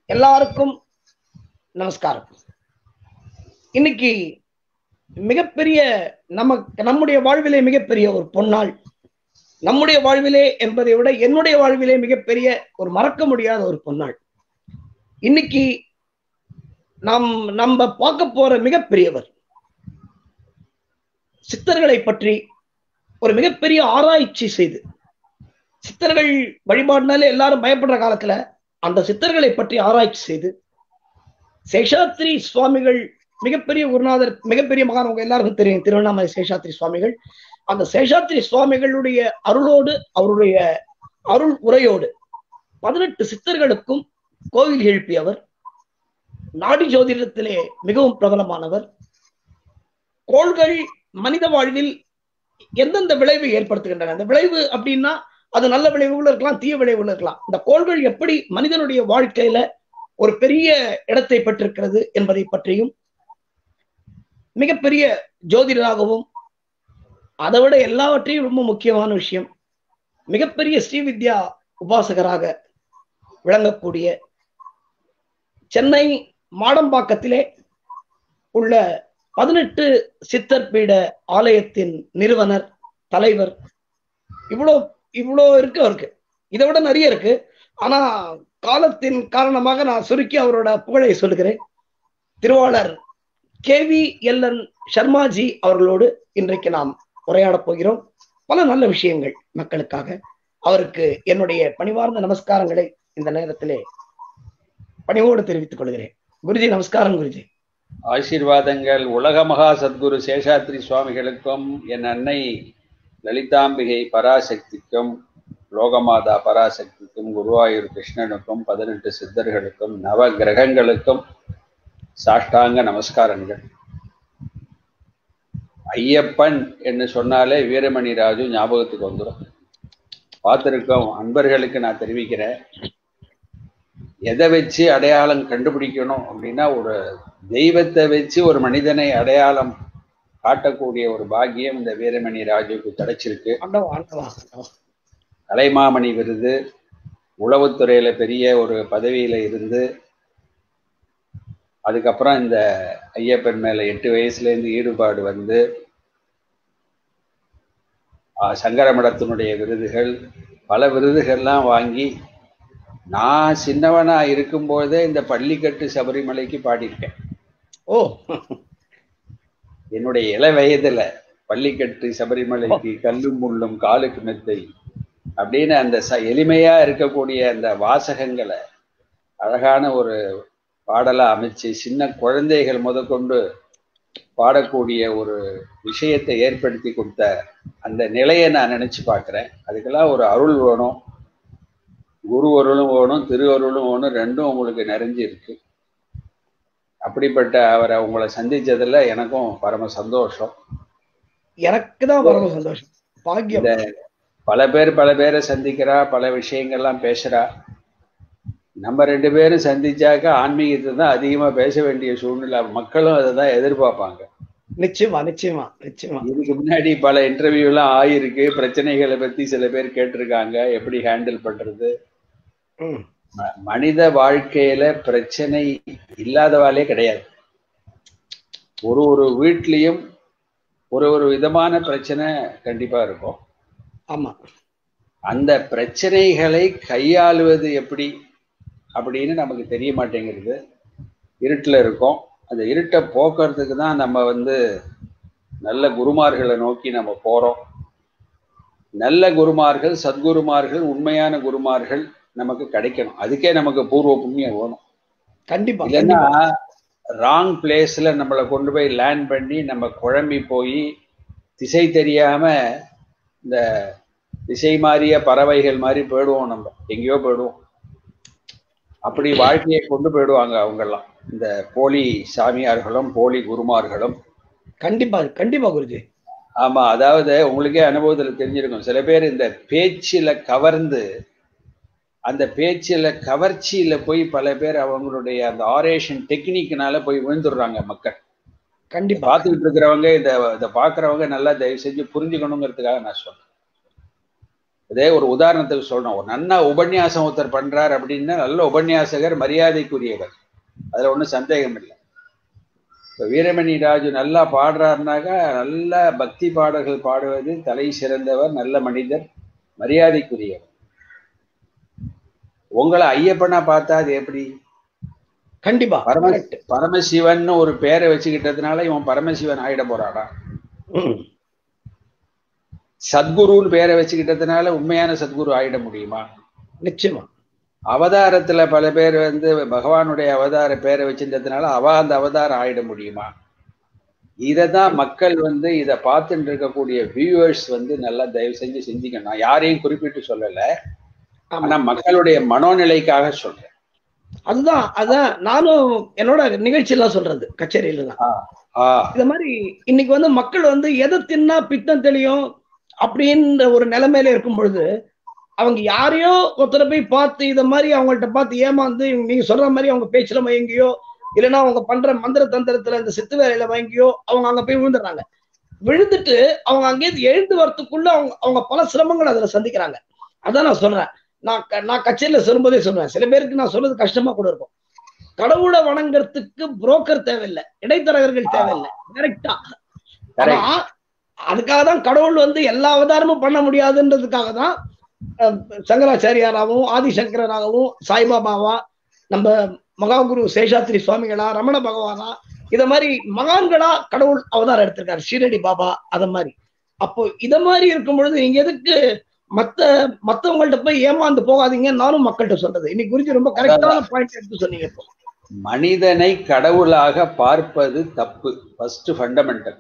எல்லாருக்கும் நமஸ்காரம் இன்னைக்கு மிகப்பெரிய நமக்கு நம்முடைய வாழ்விலே மிகப்பெரிய ஒரு பொன்னாள் நம்முடைய வாழ்விலே என்பதை விட என்னுடைய வாழ்விலே மிகப்பெரிய ஒரு மறக்க முடியாத ஒரு பொன்னாள் இன்னைக்கு நாம் நம்ம பார்க்க போற மிகப்பெரியவர் சித்தர்களை பற்றி ஒரு மிகப்பெரிய ஆராய்ச்சி செய்து சித்தர்கள் வழிபாடுனாலே எல்லாரும் பயப்படுற காலத்துல அந்த சித்தர்களை பற்றி ஆராய்ச்சி செய்து சேஷாத்ரி சுவாமிகள் மிகப்பெரிய குருநாதர் மிகப்பெரிய மகான் உங்க எல்லாருக்கும் தெரியும் திருவண்ணாமலை சேஷாத்ரி சுவாமிகள் அந்த சேஷாத்ரி சுவாமிகளுடைய அருளோடு அவருடைய அருள் உரையோடு பதினெட்டு சித்தர்களுக்கும் கோவில் எழுப்பியவர் நாடி ஜோதிடத்திலே மிகவும் பிரபலமானவர் கோள்கள் மனித வாழ்வில் எந்தெந்த விளைவை ஏற்படுத்துகின்றன அந்த விளைவு அப்படின்னா அது நல்ல விளைவுகள் இருக்கலாம் தீய விளைவுகள் இருக்கலாம் இந்த கோள்கள் எப்படி மனிதனுடைய வாழ்க்கையில ஒரு பெரிய இடத்தை பெற்றிருக்கிறது என்பதை பற்றியும் மிகப்பெரிய ஜோதிடராகவும் அதை விட எல்லாவற்றையும் ரொம்ப முக்கியமான விஷயம் மிகப்பெரிய ஸ்ரீவித்யா உபாசகராக விளங்கக்கூடிய சென்னை மாடம்பாக்கத்திலே உள்ள பதினெட்டு சித்தர் பீட ஆலயத்தின் நிறுவனர் தலைவர் இவ்வளோ இவ்வளோ இருக்கு அவருக்கு இதை விட நிறைய இருக்கு ஆனா காலத்தின் காரணமாக நான் சுருக்கி அவரோட புகழை சொல்லுகிறேன் திருவாளர் K V L N Sharmaji அவர்களோடு இன்றைக்கு நாம் உரையாடப் போகிறோம் பல நல்ல விஷயங்கள் மக்களுக்காக அவருக்கு என்னுடைய பணிவார்ந்த நமஸ்காரங்களை இந்த நேரத்திலே பணிவோடு தெரிவித்துக் கொள்கிறேன் குருஜி நமஸ்காரம் குருஜி ஆசீர்வாதங்கள் உலக மகா சத்குரு சேஷாத்ரி சுவாமிகளுக்கும் என் அன்னை லலிதாம்பிகை பராசக்திக்கும் லோகமாதா பராசக்திக்கும் குருவாயூர் கிருஷ்ணனுக்கும் பதினெட்டு சித்தர்களுக்கும் நவ கிரகங்களுக்கும் சாஷ்டாங்க நமஸ்காரங்கள் ஐயப்பன் என்று சொன்னாலே வீரமணி ராஜு ஞாபகத்துக்கு வந்துடும் பார்த்துருக்கோம் அன்பர்களுக்கு நான் தெரிவிக்கிறேன் எதை வச்சு அடையாளம் கண்டுபிடிக்கணும் அப்படின்னா ஒரு தெய்வத்தை வச்சு ஒரு மனிதனை அடையாளம் காட்டக்கூடிய ஒரு பாக்கியம் இந்த வீரமணி ராஜுக்கு கிடைச்சிருக்கு கலைமாமணி விருது உளவுத்துறையில பெரிய ஒரு பதவியில இருந்து அதுக்கப்புறம் இந்த ஐயப்பன் மேல எட்டு வயசுல இருந்து ஈடுபாடு வந்து சங்கரமடத்தினுடைய விருதுகள் பல விருதுகள்லாம் வாங்கி நான் சின்னவனா இருக்கும்போதே இந்த பள்ளிக்கட்டு சபரிமலைக்கு பாடியிருக்கேன் ஓ என்னுடைய இள வயதுல பள்ளிக்கட்டு சபரிமலைக்கு கல்லும் முள்ளும் காலுக்கு மெத்தை அப்படின்னு அந்த ச எளிமையா இருக்கக்கூடிய அந்த வாசகங்களை அழகான ஒரு பாடலா அமைச்சு சின்ன குழந்தைகள் முதற்கொண்டு பாடக்கூடிய ஒரு விஷயத்தை ஏற்படுத்தி கொடுத்த அந்த நிலையை நான் நினைச்சு பார்க்குறேன் அதுக்கெல்லாம் ஒரு அருள் வேணும் குரு அருளும் வேணும் திரு அருளும் வேணும் ரெண்டும் உங்களுக்கு நிறைஞ்சு இருக்கு அப்படிப்பட்ட அவரை உங்களை சந்திச்சதுல எனக்கும் பரம சந்தோஷம் எனக்கு தான் பரம சந்தோஷம் பாக்கியம் பல பேர் பல பேரை சந்திக்கிறா பல விஷயங்கள்லாம் பேசுறா நம்ம ரெண்டு பேரும் சந்திச்சாக்க ஆன்மீகத்தை தான் அதிகமா பேச வேண்டிய சூழ்நிலை மக்களும் அதை தான் எதிர்பார்ப்பாங்க நிச்சயமா நிச்சயமா நிச்சயமா இதுக்கு முன்னாடி பல இன்டர்வியூ எல்லாம் ஆயிருக்கு பிரச்சனைகளை பத்தி சில பேர் கேட்டிருக்காங்க எப்படி ஹேண்டில் பண்றது மனித வாழ்க்கையில பிரச்சனை இல்லாதவாலே கிடையாது ஒரு ஒரு வீட்லயும் ஒரு ஒரு விதமான பிரச்சனை கண்டிப்பா இருக்கும் ஆமா அந்த பிரச்சனைகளை கையாளுவது எப்படி அப்படின்னு நமக்கு தெரிய மாட்டேங்கிறது இருட்டில் இருக்கோம் அந்த இருட்டை போக்குறதுக்கு தான் நம்ம வந்து நல்ல குருமார்களை நோக்கி நம்ம போறோம் நல்ல குருமார்கள் சத்குருமார்கள் உண்மையான குருமார்கள் நமக்கு கிடைக்கணும் அதுக்கே நமக்கு பூர்வ புண்ணியம் வேணும் கண்டிப்பா இல்லைன்னா ராங் பிளேஸ்ல நம்மளை கொண்டு போய் லேண்ட் பண்ணி நம்ம குழம்பி போய் திசை தெரியாம இந்த திசை மாறிய பறவைகள் மாதிரி போயிடுவோம் நம்ம எங்கேயோ போயிடுவோம் அப்படி வாழ்க்கையை கொண்டு போயிடுவாங்க அவங்கெல்லாம் இந்த போலி சாமியார்களும் போலி குருமார்களும் கண்டிப்பா கண்டிப்பா குருஜி ஆமா அதாவது உங்களுக்கே அனுபவத்துல தெரிஞ்சிருக்கும் சில பேர் இந்த பேச்சில கவர்ந்து அந்த பேச்சில கவர்ச்சியில போய் பல பேர் அவங்களுடைய அந்த ஆரேஷன் டெக்னிக்னால போய் விழுந்துடுறாங்க மக்கள் கண்டிப்பா பார்த்துக்கிட்டு இருக்கிறவங்க இதை இதை பாக்குறவங்க நல்லா தயவு செஞ்சு புரிஞ்சுக்கணுங்கிறதுக்காக நான் சொல்றேன் இதே ஒரு உதாரணத்துக்கு சொல்றோம் ஒரு நல்ல உபன்யாசம் ஒருத்தர் பண்றார் அப்படின்னா நல்ல உபன்யாசகர் மரியாதைக்குரியவர் அதுல ஒன்றும் சந்தேகம் இல்லை இப்போ வீரமணி ராஜு நல்லா பாடுறாருனாக்கா நல்ல பக்தி பாடல்கள் பாடுவது தலை சிறந்தவர் நல்ல மனிதர் மரியாதைக்குரியவர் உங்களை ஐயப்பனா பார்த்தா அது எப்படி கண்டிப்பா பரம correct. பரமசிவன் ஒரு பேரை வச்சுக்கிட்டதுனால இவன் பரமசிவன் ஆயிட போறாடா ம். சத்குருன்னு பேரை வச்சுக்கிட்டதுனால உண்மையான சத்குரு ஆயிட முடியுமா நிச்சயமா அவதாரத்துல பல பேர் வந்து பகவானுடைய அவதார பேரை வச்சிருந்ததுனால அவ அந்த அவதாரம் ஆயிட முடியுமா இததான் மக்கள் வந்து இதை பார்த்துட்டு இருக்கக்கூடிய வியூவர்ஸ் வந்து நல்லா தயவு செஞ்சு சிந்திக்கணும் நான் யாரையும் குறிப்பிட்டு சொல்லல ஆமா. ஆனா மக்களுடைய மனோநிலைக்காக சொல்றேன் அதுதான் அதான் நானும் என்னோட நிகழ்ச்சியெல்லாம் சொல்றது கச்சேரியில தான் ஆஹ் இந்த மாதிரி இன்னைக்கு வந்து மக்கள் வந்து எதை தின்னா பித்தம் தெளியும் அப்படின்ற ஒரு நிலைமையில இருக்கும் பொழுது அவங்க யாரையோ ஒருத்தரை போய் பார்த்து இத மாதிரி அவங்கள்ட்ட பார்த்து ஏமாந்து இவங்க நீங்க சொல்ற மாதிரி அவங்க பேச்சுல மயங்கியோ இல்லைன்னா அவங்க பண்ற மந்திர தந்திரத்துல இந்த சித்து வேலையில மயங்கியோ அவங்க அங்க போய் விழுந்துடுறாங்க விழுந்துட்டு அவங்க அங்கேயிருந்து எழுந்து வரத்துக்குள்ள அவங்க அவங்க பல சிரமங்கள் அதுல சந்திக்கிறாங்க அதான் நான் சொல்றேன் நான் க- நான் கச்சேரியில சொல்லும்போதே சொல்றேன் சில பேருக்கு நான் சொல்றது கஷ்டமா கூட இருக்கும் கடவுளை வணங்குறதுக்கு புரோக்கர் தேவையில்லை இடைத்தரகர்கள் தேவையில்லை டைரக்டா ஆனா அதுக்காக தான் கடவுள் வந்து எல்லா அவதாரமும் பண்ண முடியாதுன்றதுக்காக தான் அஹ், சங்கராச்சாரியாராகவும் ஆதிசங்கராகவும் சாய்பாபாவா நம்ம மகாகுரு சேஷாத்ரி சுவாமிகளா ரமண பகவானா இத மாதிரி மகான்களா கடவுள் அவதாரம் எடுத்திருக்காரு ஷீரடி பாபா அத மாதிரி அப்போ இத மாதிரி இருக்கும் பொழுது நீங்க எதுக்கு மத்த மத்தவங்கள்ட்ட போய் ஏமாந்து போகாதீங்க நானும் மக்கள்கிட்ட சொல்றது இன்னைக்கு குறிச்சு ரொம்ப கரெக்டான பாயிண்ட் எடுத்து சொன்னீங்க இப்போ மனிதனை கடவுளாக பார்ப்பது தப்பு ஃபர்ஸ்ட் ஃபண்டமெண்டல்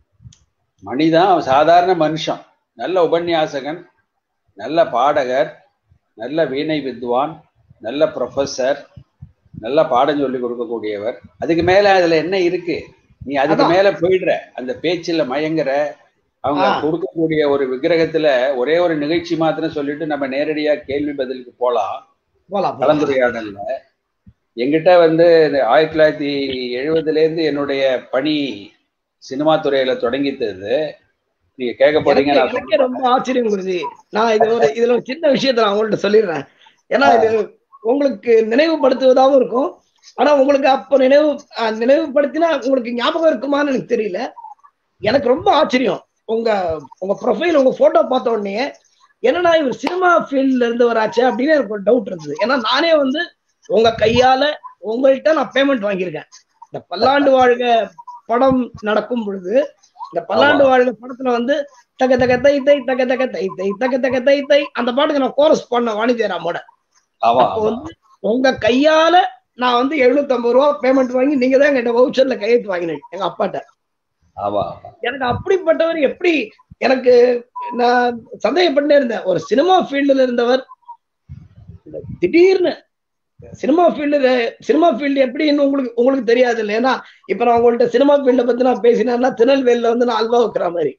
மனிதன் அவன் சாதாரண மனுஷன் நல்ல உபன்யாசகன் நல்ல பாடகர் நல்ல வீணை வித்வான் நல்ல ப்ரொஃபஸர் நல்ல பாடம் சொல்லி கொடுக்கக்கூடியவர் அதுக்கு மேல அதுல என்ன இருக்கு நீ அதுக்கு அதான். மேல போயிடுற அந்த பேச்சுல மயங்குற அவங்க ஆ. கொடுக்கக்கூடிய ஒரு விக்கிரகத்துல ஒரே ஒரு நிகழ்ச்சி மாத்திரம் சொல்லிட்டு நம்ம நேரடியா கேள்வி பதிலுக்கு போலாம் போலாம் போலாம். கலந்துரையாடல்ல எங்கிட்ட வந்து இந்த ஆயிரத்தி தொள்ளாயிரத்தி எழுபதுல இருந்து என்னுடைய பணி சினிமா துறையில தொடங்கித்தது நீங்க கேட்க போறீங்க எனக்கு- நான் எனக்கே ரொம்ப ஆச்சரியம் குருஜி நான் இது ஒரு இதுல ஒரு சின்ன விஷயத்த நான் உங்கள்ட்ட சொல்லிடுறேன் ஏன்னா இது உங்களுக்கு நினைவுபடுத்துவதாகவும் இருக்கும் ஆனா உங்களுக்கு அப்ப நினைவு அஹ், நினைவுபடுத்தினா உங்களுக்கு ஞாபகம் இருக்குமான்னு எனக்கு தெரியல எனக்கு ரொம்ப ஆச்சரியம் உங்க உங்க ப்ரொஃபைல் உங்க போட்டோ பார்த்த உடனே என்னடா இவர் சினிமா ஃபீல்ட்ல இருந்து வராச்சே அப்படின்னு எனக்கு ஒரு டவுட் இருந்தது ஏன்னா நானே வந்து உங்க கையால உங்கள்கிட்ட நான் பேமெண்ட் வாங்கியிருக்கேன் இந்த பல்லாண்டு வாழ்க படம் நடக்கும் பொழுது இந்த பல்லாண்டு வாழ்க படத்துல வந்து தக தக தை தை தக தக தை தை தக தக தை தை அந்த பாட்டுக்கு நான் கோரஸ் பண்ண வாணிஜயராமோட ஆமா அப்போ வந்து உங்க கையால நான் வந்து 750 ரூபா பேமெண்ட் வாங்கி நீங்க தான் எங்கிட்ட வவுச்சர்ல கையெழுத்து வாங்கினேன் எங்க அப்பாட்ட ஆமா எனக்கு அப்படிப்பட்டவர் எப்படி எனக்கு நான் சந்தேகப்பட்டே இருந்தேன் ஒரு சினிமா ஃபீல்டுல இருந்தவர் இந்த திடீர்னு சினிமா ஃபீல்டு சினிமா ஃபீல்டு எப்படின்னு உங்களுக்கு உங்களுக்கு தெரியாது இல்லை ஏன்னா இப்ப நான் உங்கள்ட்ட சினிமா ஃபீல்ட பத்தி நான் பேசினேன்னா திருநெல்வேலியில வந்து நான் அல்வா வைக்கிற மாதிரி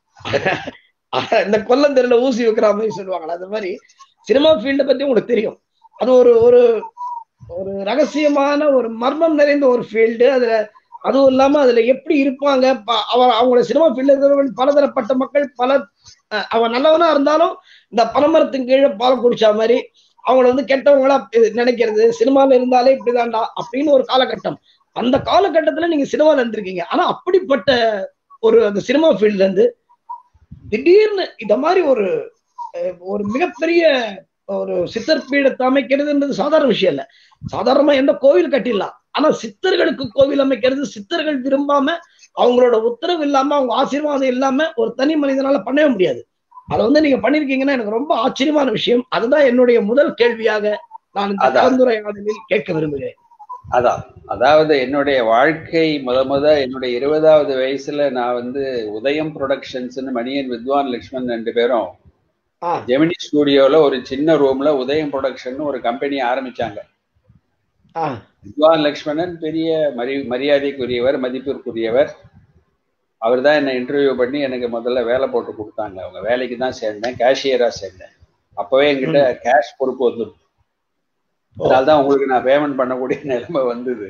இந்த கொல்லந்தெருல ஊசி வைக்கிற மாதிரி சொல்லுவாங்களா அந்த மாதிரி சினிமா ஃபீல்ட பத்தி உங்களுக்கு தெரியும் அது ஒரு ஒரு ஒரு ரகசியமான ஒரு மர்மம் நிறைந்த ஒரு ஃபீல்டு அதுல அதுவும் இல்லாம அதுல எப்படி இருப்பாங்க ப- அவ அவங்களோட சினிமா ஃபீல்ட்ல இருக்கிறவங்க பலதரப்பட்ட மக்கள் பல அஹ், அவன் நல்லவனா இருந்தாலும் இந்த பனமரத்தின் கீழே பாலம் குடிச்ச மாதிரி அவங்கள வந்து கெட்டவங்களா இது நினைக்கிறது சினிமால இருந்தாலே இப்படிதான்டா அப்படின்னு ஒரு காலகட்டம் அந்த காலகட்டத்துல நீங்க சினிமால இருந்திருக்கீங்க ஆனா அப்படிப்பட்ட ஒரு அந்த சினிமா ஃபீல்ட்ல இருந்து திடீர்னு இந்த மாதிரி ஒரு அஹ், ஒரு மிகப்பெரிய ஒரு சித்தர் பீடத்தை அமைக்கிறதுன்றது சாதாரண விஷயம் இல்ல சாதாரணமா எந்த கோவில் கட்டிடலாம் ஆனா சித்தர்களுக்கு கோவில் அமைக்கிறது சித்தர்கள் விரும்பாம அவங்களோட உத்தரவு இல்லாம அவங்க ஆசீர்வாதம் இல்லாம ஒரு தனி மனிதனால பண்ணவே முடியாது அதை வந்து நீங்க பண்ணிருக்கீங்கன்னா எனக்கு ரொம்ப ஆச்சரியமான விஷயம் அதுதான் என்னுடைய முதல் கேள்வியாக நான் இந்த அதான். கலந்துரையாடலில் கேட்க விரும்புகிறேன் அதான் அதாவது என்னுடைய வாழ்க்கை முத முத என்னுடைய இருபதாவது வயசுல நான் வந்து உதயம் ப்ரொடக்ஷன்ஸ்னு மணியன் வித்வான் லக்ஷ்மண் ரெண்டு பேரும் ஆ ஜெமினி ஸ்டூடியோல ஒரு சின்ன ரூம்ல உதயம் ப்ரொடக்ஷன் ஒரு கம்பெனி ஆரம்பிச்சாங்க ஆ வித்வான் லக்ஷ்மணன் பெரிய மரி மரியாதைக்குரியவர் மதிப்பிற்குரியவர் அவர் தான் என்னை இன்டர்வியூ பண்ணி எனக்கு முதல்ல வேலை போட்டு கொடுத்தாங்க அவங்க வேலைக்கு தான் சேர்ந்தேன் கேஷியரா சேர்ந்தேன் அப்பவே என்கிட்ட கேஷ் பொறுப்பு வந்துடும் அதனால தான் உங்களுக்கு நான் பேமெண்ட் பண்ணக்கூடிய நிலைமை வந்தது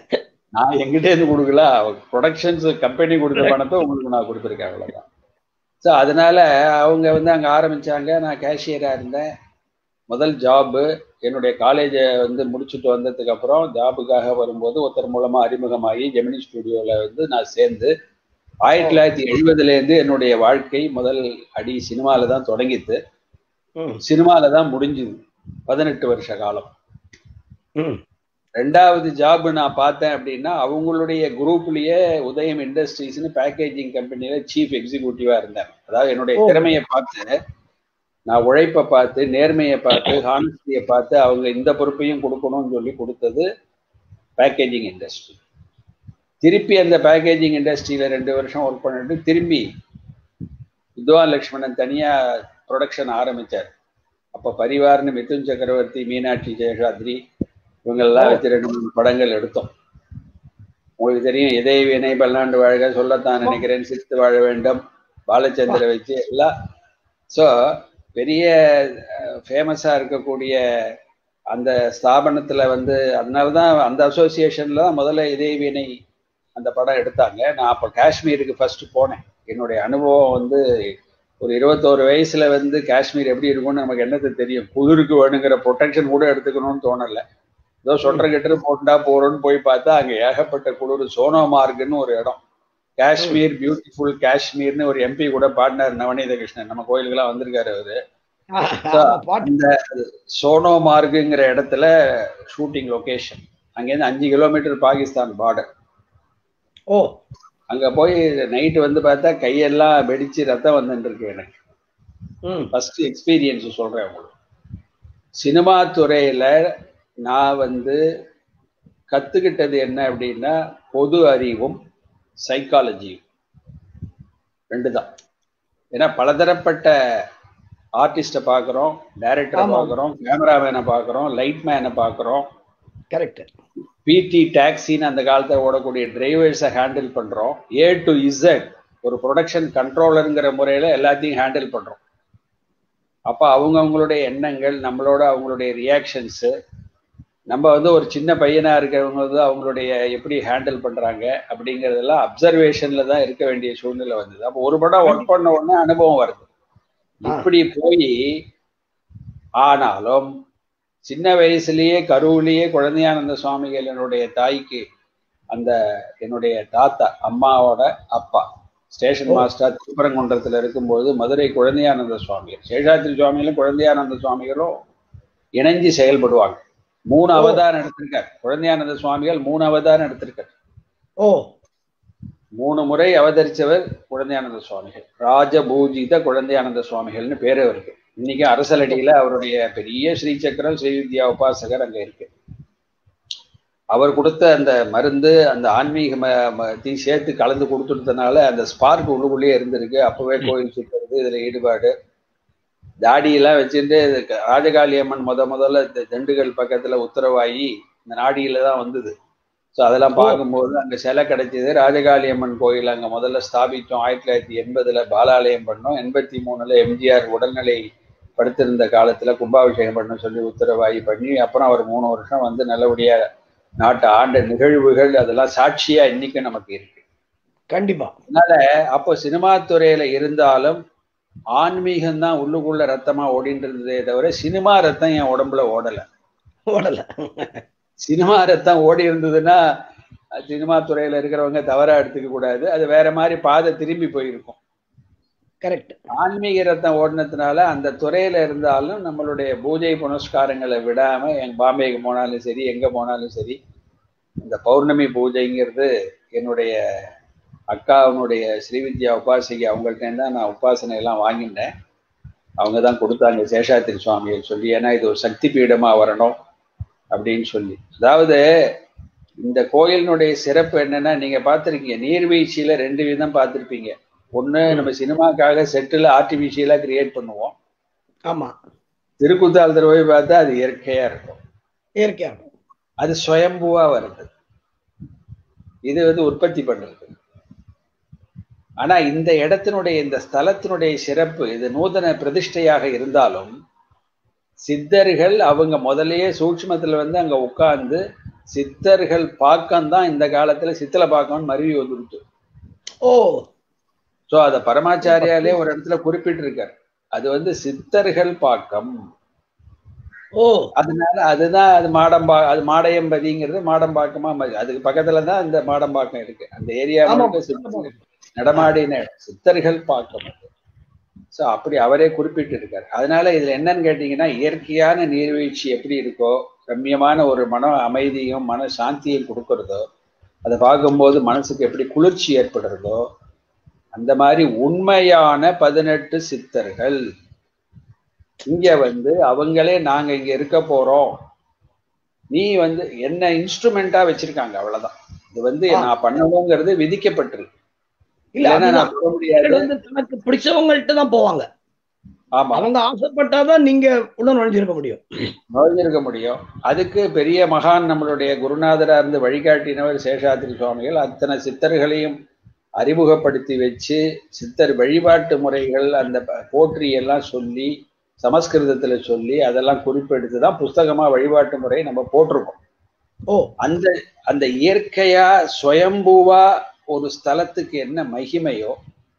நான் எங்கிட்ட இருந்து கொடுக்கல ப்ரொடக்ஷன்ஸ் கம்பெனி கொடுத்த பணத்தை உங்களுக்கு நான் கொடுத்துருக்கேன் அவ்வளவுதான் ஸோ அதனால அவங்க வந்து அங்கே ஆரம்பிச்சாங்க நான் கேஷியராக இருந்தேன் முதல் ஜாபு என்னுடைய காலேஜை வந்து முடிச்சுட்டு வந்ததுக்கு அப்புறம் ஜாபுக்காக வரும்போது ஒருத்தர் மூலமா அறிமுகமாகி ஜெமினி ஸ்டுடியோவில் வந்து நான் சேர்ந்து ஆயிரத்தி தொள்ளாயிரத்தி எழுபதுலேருந்து என்னுடைய வாழ்க்கை முதல் அடி சினிமாவில் தான் தொடங்கித்து ம் சினிமாவில் தான் முடிஞ்சுது பதினெட்டு வருஷ காலம் ம் ரெண்டாவது ஜாப் நான் பார்த்தேன் அப்படின்னா அவங்களுடைய குரூப்லயே உதயம் இண்டஸ்ட்ரீஸ்னு பேக்கேஜிங் கம்பெனில சீஃப் எக்ஸிக்யூட்டிவா இருந்தேன் அதாவது என்னுடைய ஓ. திறமையை பார்த்து நான் உழைப்பை பார்த்து நேர்மையை பார்த்து ஹானஸ்டியை பார்த்து அவங்க இந்த பொறுப்பையும் கொடுக்கணும்னு சொல்லி கொடுத்தது பேக்கேஜிங் இண்டஸ்ட்ரி திருப்பி அந்த பேக்கேஜிங் இண்டஸ்ட்ரியில ரெண்டு வருஷம் ஒர்க் பண்ணிட்டு திரும்பி வித்வான் லக்ஷ்மணன் தனியா ப்ரொடக்ஷன் ஆரம்பிச்சார் அப்ப பரிவார்னு மிதுன் சக்கரவர்த்தி மீனாட்சி ஜெயசாத்ரி இவங்கெல்லாம் வச்சு ரெண்டு மூணு படங்கள் எடுத்தோம் உங்களுக்கு தெரியும் இதே வினை பல்லாண்டு வாழ்க சொல்லத்தான் நினைக்கிறேன் சிரித்து வாழ வேண்டும் பாலச்சந்திர வச்சு எல்லாம் ஸோ பெரிய ஃபேமஸா இருக்கக்கூடிய அந்த ஸ்தாபனத்துல வந்து அதனால தான் அந்த அசோசியேஷன்ல தான் முதல்ல இதே வினை அந்த படம் எடுத்தாங்க நான் அப்போ காஷ்மீருக்கு ஃபர்ஸ்ட் போனேன் என்னுடைய அனுபவம் வந்து ஒரு இருபத்தோரு வயசுல வந்து காஷ்மீர் எப்படி இருக்கும்னு நமக்கு என்னது தெரியும் குளிருக்கு வேணுங்கிற ப்ரொடெக்ஷன் கூட எடுத்துக்கணும்னு தோணல ஏதோ சொல்ற கெட்டு போட்டா போறோம்னு போய் பார்த்தா அங்க ஏகப்பட்ட குளிர் சோனோமார்க்னு ஒரு இடம் காஷ்மீர் பியூட்டிஃபுல் காஷ்மீர்னு ஒரு எம்பி கூட பாடினார் நவநீத கிருஷ்ணன் நம்ம கோயிலுக்கெல்லாம் வந்திருக்காரு அவரு ஆமா, பாட்டு இந்த சோனோமார்க்குங்கிற இடத்துல ஷூட்டிங் லொகேஷன் அங்கேருந்து அஞ்சு கிலோமீட்டர் பாகிஸ்தான் பார்டர் ஓ அங்க போய் நைட்டு வந்து பார்த்தா கையெல்லாம் வெடிச்சு ரத்தம் வந்துட்டு இருக்கு எனக்கு ம் ஃபர்ஸ்ட் எக்ஸ்பீரியன்ஸ் சொல்றேன் உங்களுக்கு சினிமா துறையில நான் வந்து கத்துக்கிட்டது என்ன அப்படின்னா பொது அறிவும் சைக்காலஜியும் ரெண்டு தான் ஏன்னா பலதரப்பட்ட ஆர்டிஸ்டை பார்க்குறோம் டைரக்டரை ஆமா. பார்க்குறோம் கேமராமேனை பார்க்குறோம் லைட் மேனை பார்க்குறோம் கரெக்ட் பிடி டாக்ஸின்னு அந்த காலத்துல ஓடக்கூடிய டிரைவர்ஸை ஹேண்டில் பண்றோம் ஏ டு இசட் ஒரு ப்ரொடக்ஷன் கண்ட்ரோலருங்கிற முறையில எல்லாத்தையும் ஹேண்டில் பண்றோம் அப்ப அவங்க அவங்களுடைய எண்ணங்கள் நம்மளோட அவங்களுடைய ரியாக்ஷன்ஸ் நம்ம வந்து ஒரு சின்ன பையனா இருக்கிறவங்க வந்து அவங்களுடைய எப்படி ஹேண்டில் பண்றாங்க அப்படிங்கறதெல்லாம் அப்சர்வேஷன்ல தான் இருக்க வேண்டிய சூழ்நிலை வந்தது அப்போ ஒரு படம் ஒர்க் பண்ண உடனே அனுபவம் வருது ஆ. இப்படி போய் ஆனாலும் சின்ன வயசுலயே கருவிலேயே குழந்தையானந்த சுவாமிகள் என்னுடைய தாய்க்கு அந்த என்னுடைய தாத்தா அம்மாவோட அப்பா ஸ்டேஷன் ஓ. மாஸ்டர் திருப்பரங்குன்றத்துல இருக்கும்போது மதுரை குழந்தையானந்த சுவாமிகள் சேஷாத்திரி சுவாமிகளும் குழந்தையானந்த சுவாமிகளும் இணைஞ்சு செயல்படுவாங்க மூணு ஓ. அவதாரம் எடுத்திருக்கார் குழந்தையானந்த சுவாமிகள் மூணு அவதாரம் எடுத்திருக்கார் ஓ மூணு முறை அவதரிச்சவர் குழந்தையானந்த சுவாமிகள் ராஜபூஜித குழந்தையானந்த சுவாமிகள்னு பேரு அவருக்கு இன்னைக்கு அரசலடியில அவருடைய பெரிய ஸ்ரீ சக்கரம் ஸ்ரீ வித்யா உபாசகர் அங்க இருக்கு அவர் கொடுத்த அந்த மருந்து அந்த ஆன்மீக ம- ம- தீ சேர்த்து கலந்து கொடுத்துட்டதுனால அந்த ஸ்பார்க் உள்ளுக்குள்ளேயே இருந்திருக்கு அப்பவே கோயில் சுற்றுறது இதுல ஈடுபாடு தாடியெல்லாம் வச்சுட்டு இதுக்கு ராஜகாளி அம்மன் முத முதல்ல இந்த திண்டுக்கல் பக்கத்துல உத்தரவாயி இந்த நாடியில தான் வந்தது ஸோ அதெல்லாம் ஓ. பார்க்கும்போது அங்க சிலை கிடைச்சது ராஜகாளி அம்மன் கோயில் அங்க முதல்ல ஸ்தாபித்தோம் ஆயிரத்தி தொள்ளாயிரத்தி எண்பதுல பாலாலயம் பண்ணோம் எண்பத்தி மூணுல எம்ஜிஆர் உடல்நிலை படுத்திருந்த காலத்துல கும்பாபிஷேகம் பண்ண சொல்லி உத்தரவாயி பண்ணி அப்புறம் அவர் மூணு வருஷம் வந்து நல்லபடியா நாட்டை ஆண்ட நிகழ்வுகள் அதெல்லாம் சாட்சியா இன்னைக்கு நமக்கு இருக்கு கண்டிப்பா அப்போ சினிமா துறையில இருந்தாலும் ஆன்மீகம் தான் உள்ளுக்குள்ள ரத்தமா ஓடிட்டு இருந்ததே தவிர சினிமா ரத்தம் என் உடம்புல ஓடல ஓடல சினிமா ரத்தம் ஓடி இருந்ததுன்னா அஹ், சினிமா துறையில இருக்கிறவங்க தவறா எடுத்துக்க கூடாது அது வேற மாதிரி பாதை திரும்பி போயிருக்கும் கரெக்ட் ஆன்மீக ரத்தம் ஓடினதுனால அந்த துறையில இருந்தாலும் நம்மளுடைய பூஜை புனஸ்காரங்களை விடாம எங்க பாம்பேக்கு போனாலும் சரி எங்க போனாலும் சரி இந்த பௌர்ணமி பூஜைங்கிறது என்னுடைய அக்காவுடைய ஸ்ரீவித்யா உபாசிகை அவங்கள்ட்ட தான் நான் உபாசனை எல்லாம் வாங்கிட்டேன் அவங்க தான் கொடுத்தாங்க சேஷாத்திரி சுவாமிகள் சொல்லி ஏன்னா இது ஒரு சக்தி பீடமா வரணும் அப்படின்னு சொல்லி அதாவது இந்த கோயிலினுடைய சிறப்பு என்னன்னா நீங்க பார்த்திருக்கீங்க நீர்வீழ்ச்சியில ரெண்டு விதம் பார்த்திருப்பீங்க ஒண்ணு நம்ம சினிமாக்காக செட்டில் ஆர்டிபிஷியலா கிரியேட் பண்ணுவோம் ஆமா திருக்குத்தாலத்தில் போய் பார்த்தா அது இயற்கையா இருக்கும் இயற்கையா அது சுயம்புவா வருது இது வந்து உற்பத்தி பண்றது ஆனா இந்த இடத்தினுடைய இந்த ஸ்தலத்தினுடைய சிறப்பு இது நூதன பிரதிஷ்டையாக இருந்தாலும் சித்தர்கள் அவங்க முதல்லயே சூட்சுமத்துல வந்து அங்க உட்கார்ந்து சித்தர்கள் பாக்கம் தான் இந்த காலத்துல சித்தல பாக்கம்னு மருவி வந்துருச்சு ஓ சோ அத பரமாச்சாரியாலே ஒரு இடத்துல குறிப்பிட்டிருக்காரு அது வந்து சித்தர்கள் பாக்கம் ஓ அதனால அதுதான் அது மாடம்பா அது மாடையம்பதிங்கிறது மாடம்பாக்கமா மாறி- அதுக்கு பக்கத்துல தான் இந்த மாடம்பாக்கம் இருக்கு அந்த ஏரியா ஆமா. முழுக்க சித்தர்கள் நடமாடின இடம். சித்தர்கள் பாக்கம் அது சோ அப்படி அவரே குறிப்பிட்டு இருக்காரு அதனால இதுல என்னன்னு கேட்டீங்கன்னா இயற்கையான நீர்வீழ்ச்சி எப்படி இருக்கோ ரம்மியமான ஒரு மன அமைதியும் மன சாந்தியும் கொடுக்கறதோ அதை பார்க்கும்போது மனசுக்கு எப்படி குளிர்ச்சி ஏற்படுறதோ அந்த மாதிரி உண்மையான பதினெட்டு சித்தர்கள் இங்க வந்து அவங்களே நாங்க இங்க இருக்க போறோம் நீ வந்து என்ன இன்ஸ்ட்ருமெண்டா வச்சிருக்காங்க அவ்வளவுதான் இது வந்து ஆ. நான் பண்ணணுங்கிறது விதிக்கப்பட்டிருக்கு இல்ல இல்லைன்னா அதுதான். நான் போக முடியாது மக்கள் வந்து தனக்கு பிடிச்சவங்கள்ட்ட தான் போவாங்க ஆமா அவங்க ஆசைப்பட்டாதான் நீங்க உள்ள நுழைஞ்சிருக்க முடியும் நுழைஞ்சிருக்க முடியும் அதுக்கு பெரிய மகான் நம்மளுடைய குருநாதரா இருந்து வழிகாட்டினவர் சேஷாத்திரி சுவாமிகள் அத்தனை சித்தர்களையும் அறிமுகப்படுத்தி வச்சு சித்தர் வழிபாட்டு முறைகள் அந்த ப- போற்றி எல்லாம் சொல்லி சமஸ்கிருதத்துல சொல்லி அதெல்லாம் குறிப்பெடுத்து தான் புஸ்தகமா வழிபாட்டு முறை நம்ம போட்டிருக்கோம் ஓ அந்த அந்த இயற்கையா சுயம்புவா ஒரு ஸ்தலத்துக்கு என்ன மகிமையோ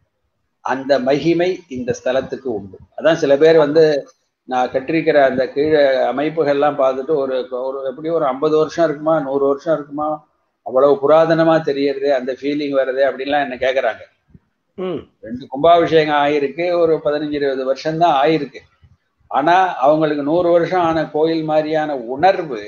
அந்த மகிமை இந்த ஸ்தலத்துக்கு உண்டு அதான் சில பேர் வந்து நான் கட்டிருக்கிற அந்த கீழே அமைப்புகள்லாம் பார்த்துட்டு ஒரு ஒரு எப்படியும் ஒரு ஐம்பது வருஷம் இருக்குமா நூறு வருஷம் இருக்குமா அவ்வளவு புராதனமா தெரியறது அந்த ஃபீலிங் வருது அப்படின்லாம் என்ன கேக்குறாங்க ம் ரெண்டு கும்பாபிஷேகம் ஆயிருக்கு ஒரு பதினஞ்சு இருபது வருஷம் தான் ஆயிருக்கு ஆனா அவங்களுக்கு நூறு வருஷம் ஆன கோயில் மாதிரியான உணர்வு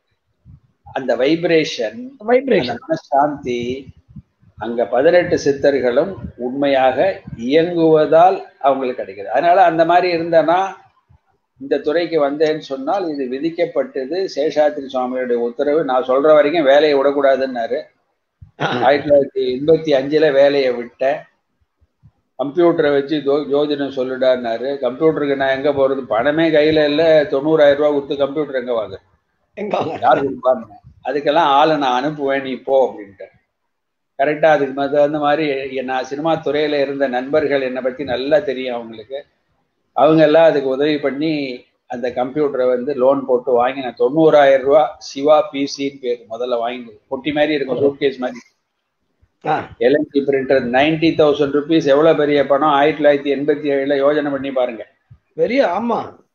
அந்த வைப்ரேஷன் அந்த வைப்ரேஷன் மனசாந்தி அங்க பதினெட்டு சித்தர்களும் உண்மையாக இயங்குவதால் அவங்களுக்கு கிடைக்குது அதனால அந்த மாதிரி இருந்தனா இந்த துறைக்கு வந்தேன்னு சொன்னால் இது விதிக்கப்பட்டது சேஷாத்திரி சுவாமியுடைய உத்தரவு நான் சொல்ற வரைக்கும் வேலையை விடக்கூடாதுன்னாரு ஆயிரத்தி தொள்ளாயிரத்தி எண்பத்தி அஞ்சுல வேலையை விட்டேன் கம்ப்யூட்டரை வச்சு ஜோ- ஜோதிடம் சொல்லுடான்னாரு கம்ப்யூட்டருக்கு நான் எங்க போறது பணமே கையில இல்ல தொண்ணூறாயிரம் ரூபாய் கொடுத்து கம்ப்யூட்டர் எங்க வாங்க எங்க வாங்க? யார் கொடுப்பாங்க அதுக்கெல்லாம் ஆளை நான் அனுப்புவேன் நீ போ அப்படின்ட்டு கரெக்டா அதுக்கு மத்த அந்த மாதிரி நான் சினிமா துறையில இருந்த நண்பர்கள் என்னை பத்தி நல்லா தெரியும் அவங்களுக்கு அவங்க எல்லாம் அதுக்கு உதவி பண்ணி அந்த கம்ப்யூட்டரை வந்து லோன் போட்டு வாங்கி நான் தொண்ணூறாயிரம் ரூபாய் சிவா பிசின்னு பேர் முதல்ல வாங்கினது பொட்டி மாதிரி இருக்கும் சூட்கேஸ் மாதிரி ஆ, L and T printer ninety thousand rupees எவ்வளவு பெரிய பணம் ஆயிரத்தி தொள்ளாயிரத்தி எண்பத்தி ஏழுல யோஜனை பண்ணி பாருங்க பெரிய ஆமா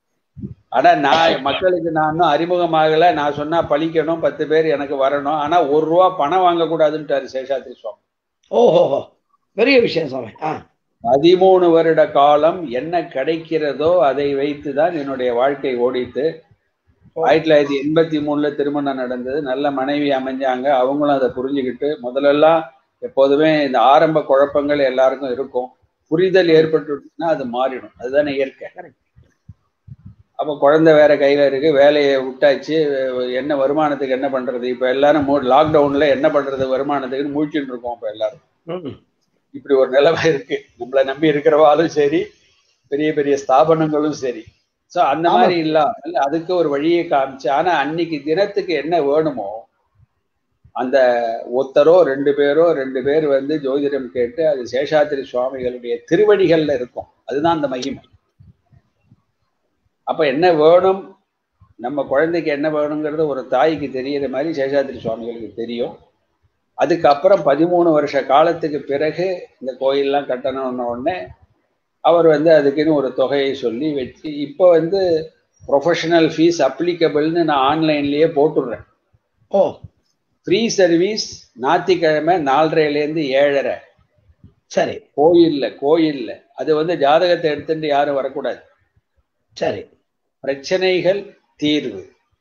ஆனா நான் மக்களுக்கு நான் இன்னும் அறிமுகமாகல நான் சொன்னா பழிக்கணும் பத்து பேர் எனக்கு வரணும் ஆனா ஒரு ரூபா பணம் வாங்கக்கூடாதுன்ட்டாரு சேஷாத்ரி சுவாமி ஓஹோ பெரிய விஷயம் சுவாமி ஆ பதிமூணு வருட காலம் என்ன கிடைக்கிறதோ அதை வைத்து தான் என்னுடைய வாழ்க்கை ஓடித்து ஆயிரத்தி தொள்ளாயிரத்தி எண்பத்தி மூணுல திருமணம் நடந்தது நல்ல மனைவி அமைஞ்சாங்க அவங்களும் அதை புரிஞ்சுக்கிட்டு முதல்லலாம் எப்போதுமே இந்த ஆரம்ப குழப்பங்கள் எல்லாருக்கும் இருக்கும் புரிதல் ஏற்பட்டுச்சுன்னா அது மாறிடும் அதுதானே இயற்கை Correct. அப்ப குழந்தை வேற கையில இருக்கு வேலையை விட்டாச்சு என்ன வருமானத்துக்கு என்ன பண்றது இப்ப எல்லாரும் லாக்டவுன்ல என்ன பண்றது வருமானத்துக்குன்னு முழிச்சுட்டு இருக்கோம் இப்ப எல்லாரும் ம். இப்படி ஒரு நிலைமை இருக்கு நம்மளை நம்பி இருக்கிறவாலும் சரி பெரிய பெரிய ஸ்தாபனங்களும் சரி சோ அந்த ஆமா. மாதிரி இல்லாமல் அதுக்கு ஒரு வழியை காமிச்சு ஆனா அன்னைக்கு தினத்துக்கு என்ன வேணுமோ அந்த ஒருத்தரோ ரெண்டு பேரோ ரெண்டு பேர் வந்து ஜோதிடம் கேட்டு அது சேஷாத்திரி சுவாமிகளுடைய திருவடிகள்ல இருக்கும் அதுதான் அந்த மகிமை அப்ப என்ன வேணும் நம்ம குழந்தைக்கு என்ன வேணுங்கிறது ஒரு தாய்க்கு தெரியற மாதிரி சேஷாத்திரி சுவாமிகளுக்கு தெரியும் அதுக்கப்புறம் பதிமூணு வருஷ காலத்துக்கு பிறகு இந்த கோயில்லாம் கட்டணும்னு உடனே அவர் வந்து அதுக்குன்னு ஒரு தொகையை சொல்லி வச்சு இப்போ வந்து ப்ரொஃபஷனல் ஃபீஸ் அப்ளிகபிள்னு நான் ஆன்லைன்லயே போட்டுடுறேன் ஓ ஃப்ரீ சர்வீஸ் ஞாயிற்றுக்கிழமை நாலரைலேருந்து ஏழரை சரி கோயில்ல கோயில்ல அது வந்து ஜாதகத்தை எடுத்துட்டு யாரும் வரக்கூடாது சரி பிரச்சனைகள் தீர்வு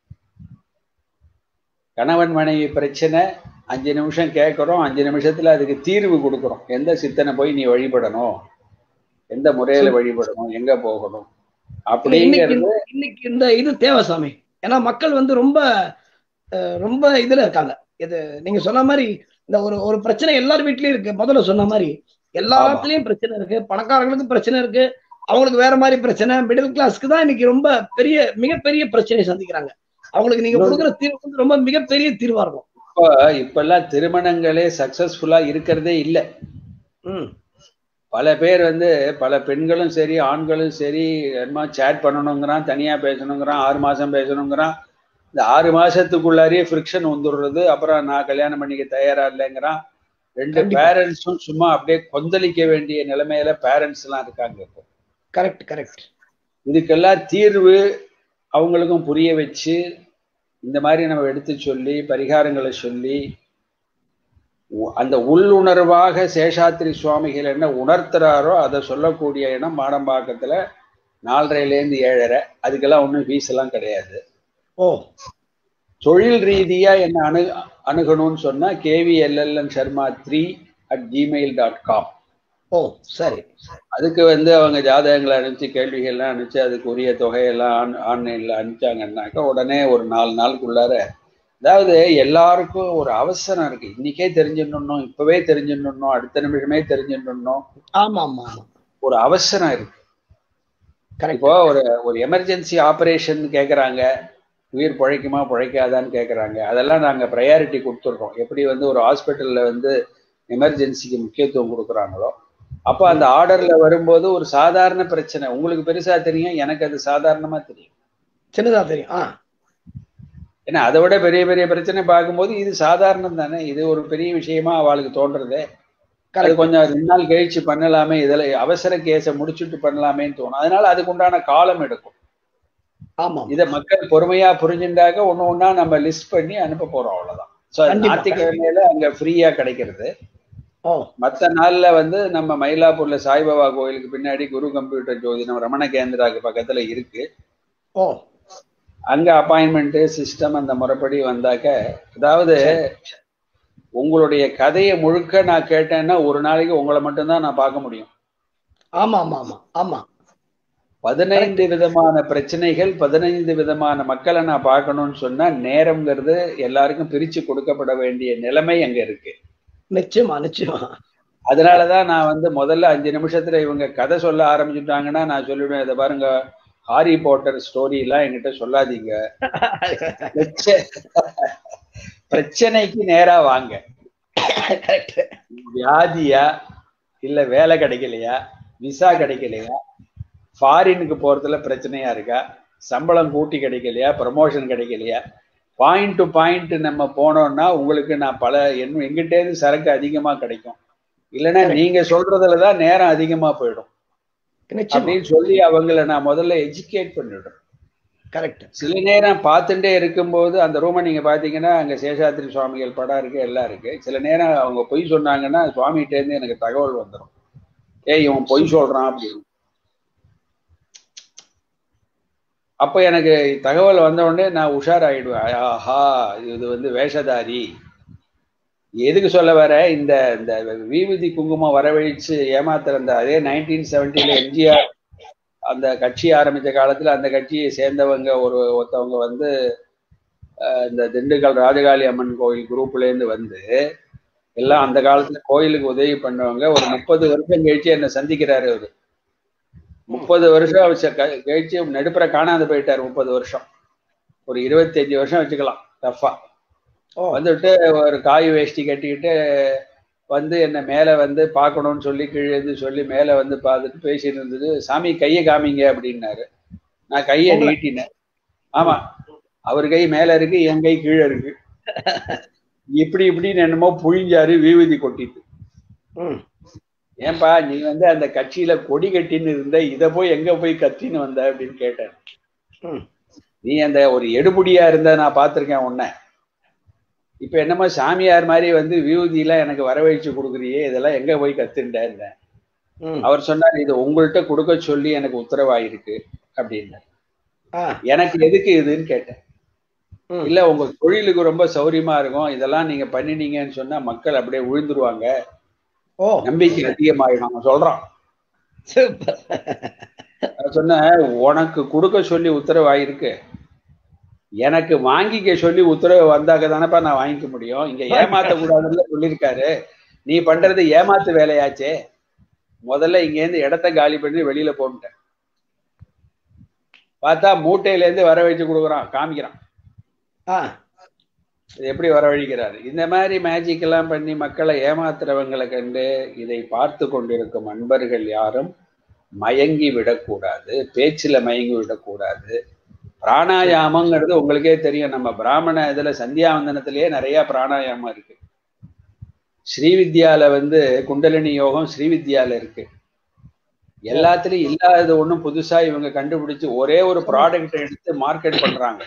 கணவன் மனைவி பிரச்சனை அஞ்சு நிமிஷம் கேட்குறோம் அஞ்சு நிமிஷத்துல அதுக்கு தீர்வு கொடுக்குறோம் எந்த சித்தனை போய் நீ வழிபடணும் எந்த முறையில வழிபடணும் எங்க போகணும் இன்னைக்கு அப்படிங்கிறது இந்த- இன்னைக்கு இந்த இது தேவை சாமி ஏன்னா மக்கள் வந்து ரொம்ப அஹ், ரொம்ப இதுல இருக்காங்க இது நீங்க சொன்ன மாதிரி இந்த ஒரு ஒரு பிரச்சனை எல்லார் வீட்லயும் இருக்கு முதல்ல சொன்ன மாதிரி எல்லாத்துலயும் பிரச்சனை இருக்கு பணக்காரங்களுக்கு பிரச்சனை இருக்கு அவங்களுக்கு வேற மாதிரி பிரச்சனை மிடில் கிளாஸ்க்கு தான் இன்னைக்கு ரொம்ப பெரிய மிகப்பெரிய பிரச்சனையை சந்திக்கிறாங்க அவங்களுக்கு நீங்க கொடுக்குற தீர்வு வந்து ரொம்ப மிகப்பெரிய தீர்வா இருக்கும் இப்போ இப்பெல்லாம் திருமணங்களே சக்சஸ்ஃபுல்லா இருக்கிறதே இல்லை ம் பல பேர் வந்து பல பெண்களும் சரி ஆண்களும் சரி என்ன சேட் பண்ணணுங்கிறான் தனியா பேசணுங்கிறான் ஆறு மாசம் பேசணுங்கிறான் இந்த ஆறு மாசத்துக்குள்ளாரியே ஃப்ரிக்ஷன் வந்துடுறது அப்புறம் நான் கல்யாணம் பண்ணிக்க தயாரா இல்லைங்கிறான் ரெண்டு கண்டிப்பா. பேரண்ட்ஸும் சும்மா அப்படியே கொந்தளிக்க வேண்டிய நிலைமையில பேரண்ட்ஸ் எல்லாம் இருக்காங்க இப்போ கரெக்ட் கரெக்ட் இதுக்கெல்லாம் தீர்வு அவங்களுக்கும் புரிய வச்சு இந்த மாதிரி நம்ம எடுத்து சொல்லி பரிகாரங்களை சொல்லி உ- அந்த உள்ளுணர்வாக சேஷாத்திரி சுவாமிகள் என்ன உணர்த்துறாரோ அதை சொல்லக்கூடிய இடம் மாடம்பாக்கத்துல நாலரைலேருந்து ஏழரை அதுக்கெல்லாம் ஒன்றும் ஃபீஸ் எல்லாம் கிடையாது ஓ தொழில் ரீதியா என்ன அணு அணுகணும்னு சொன்னா K V L L N Sharma three at Gmail dot com ஓ சரி அதுக்கு வந்து அவங்க ஜாதகங்களை அனுப்பிச்சு கேள்விகள்லாம் அனுப்பிச்சு அதுக்கு உரிய தொகையெல்லாம் ஆன் ஆன்லைனில் அனுப்பிச்சாங்கன்னாக்கா உடனே ஒரு நாலு நாளுக்குள்ளார அதாவது எல்லாருக்கும் ஒரு அவசரம் இருக்கு இன்னைக்கே தெரிஞ்சிடணும் இப்பவே தெரிஞ்சிடணும் அடுத்த நிமிஷமே தெரிஞ்சிடணும் ஆமா ஆமா ஆமா ஒரு அவசரம் இருக்கு கரெக்ட் இப்போ ஒரு ஒரு எமர்ஜென்சி ஆபரேஷன் கேட்குறாங்க உயிர் பிழைக்குமா பிழைக்காதான்னு கேட்குறாங்க அதெல்லாம் நாங்கள் ப்ரையாரிட்டி கொடுத்துருக்கோம் எப்படி வந்து ஒரு ஹாஸ்பிட்டலில் வந்து எமர்ஜென்சிக்கு முக்கியத்துவம் கொடுக்குறாங்களோ அப்போ அந்த ஆர்டரில் வரும்போது ஒரு சாதாரண பிரச்சனை உங்களுக்கு பெருசா தெரியும் எனக்கு அது சாதாரணமா தெரியும் சின்னதா தெரியும் ஆ ஏன்னா அதை விட பெரிய பெரிய பிரச்சனை பார்க்கும்போது இது சாதாரணம் தானே இது ஒரு பெரிய விஷயமா அவளுக்கு தோன்றதே அது கரெக்ட் கொஞ்சம் ரெண்டு நாள் கழிச்சு பண்ணலாமே இதுல அவசர கேஸை முடிச்சுட்டு பண்ணலாமேன்னு தோணும் அதனால அதுக்கு உண்டான காலம் எடுக்கும் ஆமா இதை மக்கள் பொறுமையா புரிஞ்சுட்டாக்க ஒண்ணு ஒண்ணா நம்ம லிஸ்ட் பண்ணி அனுப்ப போறோம் அவ்வளவுதான் ஸோ கண்டிப்பா. ஞாயிற்றுக்கிழமையில அங்க ஃப்ரீயா கிடைக்கிறது ஓ மத்த நாள்ல வந்து நம்ம மயிலாப்பூர்ல சாய்பாபா கோயிலுக்கு பின்னாடி குரு கம்ப்யூட்டர் ஜோதி நம்ம ரமண கேந்திராக்கு பக்கத்துல இருக்கு ஓ அங்க அப்பாயின்மெண்ட் சிஸ்டம் அந்த முறைப்படி வந்தாக்க அதாவது உங்களுடைய கதையை முழுக்க நான் கேட்டேன்னா ஒரு நாளைக்கு உங்களை மட்டும்தான் நான் பார்க்க முடியும் ஆமா ஆமா ஆமா ஆமா பதினைந்து விதமான பிரச்சனைகள் பதினைந்து விதமான மக்களை நான் பார்க்கணும்னு சொன்னா நேரம்ங்கிறது எல்லாருக்கும் பிரிச்சு கொடுக்கப்பட வேண்டிய நிலைமை அங்க இருக்கு நிச்சயமா நிச்சயமா அதனாலதான் நான் வந்து முதல்ல அஞ்சு நிமிஷத்துல இவங்க கதை சொல்ல ஆரம்பிச்சுட்டாங்கன்னா நான் சொல்லிடுவேன் இதை பாருங்க ஹாரி போட்டர் ஸ்டோரி எல்லாம் என்கிட்ட சொல்லாதீங்க பிரச்ச- பிரச்சனைக்கு நேரா வாங்க கரெக்ட் வியாதியா இல்ல வேலை கிடைக்கலையா விசா கிடைக்கலையா ஃபாரினுக்கு போறதுல பிரச்சனையா இருக்கா சம்பளம் கூட்டி கிடைக்கலையா ப்ரமோஷன் கிடைக்கலையா பாயிண்ட் டு பாயிண்ட் நம்ம போனோம்னா உங்களுக்கு நான் பல என் எங்கிட்டே இருந்து சரக்கு அதிகமா கிடைக்கும் இல்லைன்னா நீங்க சொல்றதுல தான் நேரம் அதிகமா போயிடும் நிச்சயமா அப்படின்னு சொல்லி அவங்கள நான் முதல்ல எஜுகேட் பண்ணிடுறேன் கரெக்ட் சில நேரம் பார்த்துட்டே இருக்கும்போது அந்த ரூமை நீங்க பாத்தீங்கன்னா அங்க சேஷாத்ரி சுவாமிகள் படம் இருக்கு எல்லாம் இருக்கு சில நேரம் அவங்க பொய் சொன்னாங்கன்னா சுவாமிகிட்ட இருந்து எனக்கு தகவல் வந்துடும் ஏய் இவன் பொய் சொல்றான் அப்படின்னு அப்ப எனக்கு தகவல் வந்த உடனே நான் உஷாராயிடுவேன் ஆஹா இது வந்து வேஷதாரி எதுக்கு சொல்ல வர இந்த இந்த விபூதி குங்குமம் வரவழைச்சு ஏமாத்துற அந்த அதே நைன்டீன் செவன்டில எம்ஜிஆர் அந்த கட்சி ஆரம்பிச்ச காலத்துல அந்த கட்சியை சேர்ந்தவங்க ஒரு ஒருத்தவங்க வந்து அஹ், இந்த திண்டுக்கல் ராஜகாளி அம்மன் கோயில் குரூப்ல இருந்து வந்து எல்லாம் அந்த காலத்துல கோயிலுக்கு உதவி பண்ணவங்க ஒரு முப்பது வருஷம் கழிச்சு என்ன சந்திக்கிறாரு அவரு முப்பது வருஷம் அவர் ச- க- கழிச்சு நடுப்புற காணாத போயிட்டாரு முப்பது வருஷம் ஒரு இருபத்தஞ்சு வருஷம் வச்சுக்கலாம் டஃபா ஓ வந்துட்டு ஒரு காய் வேஷ்டி கட்டிக்கிட்டு வந்து என்னை மேலே வந்து பார்க்கணும்னு சொல்லி கீழே இருந்து சொல்லி மேலே வந்து பார்த்துட்டு பேசிட்டு இருந்தது சாமி கையை காமிங்க அப்படின்னாரு நான் கையை உங்களை- நீட்டினேன் ஆமா அவர் கை மேல இருக்கு என் கை கீழே இருக்கு இப்படி இப்படின்னு என்னமோ புழிஞ்சாரு விபூதி கொட்டிட்டு ம் ஏன்பா நீ வந்து அந்த கட்சியில கொடி கட்டின்னு இருந்த இத போய் எங்க போய் கத்தின்னு வந்த அப்படின்னு கேட்டேன் ம் நீ அந்த ஒரு எடுபுடியா இருந்த நான் பார்த்திருக்கேன் உன்னை இப்ப என்னமோ சாமியார் மாதிரி வந்து வியூதி எல்லாம் எனக்கு வரவழைச்சு கொடுக்குறியே இதெல்லாம் எங்க போய் கத்துட்டேன் ம் அவர் சொன்னார் இது உங்கள்கிட்ட கொடுக்க சொல்லி எனக்கு உத்தரவாயிருக்கு அப்படின்னு ஆ எனக்கு எதுக்கு இதுன்னு கேட்டேன் ம் இல்ல உங்க தொழிலுக்கு ரொம்ப சௌரியமா இருக்கும் இதெல்லாம் நீங்க பண்ணினீங்கன்னு சொன்னா மக்கள் அப்படியே விழுந்துருவாங்க ஓ நம்பிக்கை அதிகமாயிடும் அவன் சொல்றான் சூப்பர் நான் சொன்னேன் உனக்கு கொடுக்க சொல்லி உத்தரவாயிருக்கு எனக்கு வாங்கிக்க சொல்லி உத்தரவு வந்தாக்க தானப்பா நான் வாங்கிக்க முடியும் இங்க ஏமாத்த கூடாதுன்னு சொல்லியிருக்காரு நீ பண்றது ஏமாத்து வேலையாச்சே முதல்ல இங்க இருந்து இடத்த காலி பண்ணி வெளியில போன்ட்டேன் பார்த்தா மூட்டையில இருந்து வர வச்சு கொடுக்குறான் காமிக்கிறான் ஆ இது எப்படி வரவழைக்கிறாரு இந்த மாதிரி மேஜிக் எல்லாம் பண்ணி மக்களை ஏமாத்துறவங்களை கண்டு இதை பார்த்து கொண்டிருக்கும் அன்பர்கள் யாரும் மயங்கி விடக்கூடாது பேச்சுல மயங்கி விடக்கூடாது பிராணாயாமங்கிறது உங்களுக்கே தெரியும் நம்ம பிராமண இதுல சந்தியாவந்தனத்திலேயே நிறைய பிராணாயாமம் இருக்கு ஸ்ரீவித்யால வந்து குண்டலினி யோகம் ஸ்ரீவித்யால இருக்கு எல்லாத்துலயும் இல்லாதது ஒண்ணும் புதுசா இவங்க கண்டுபிடிச்சு ஒரே ஒரு ப்ராடக்ட் எடுத்து மார்க்கெட் பண்றாங்க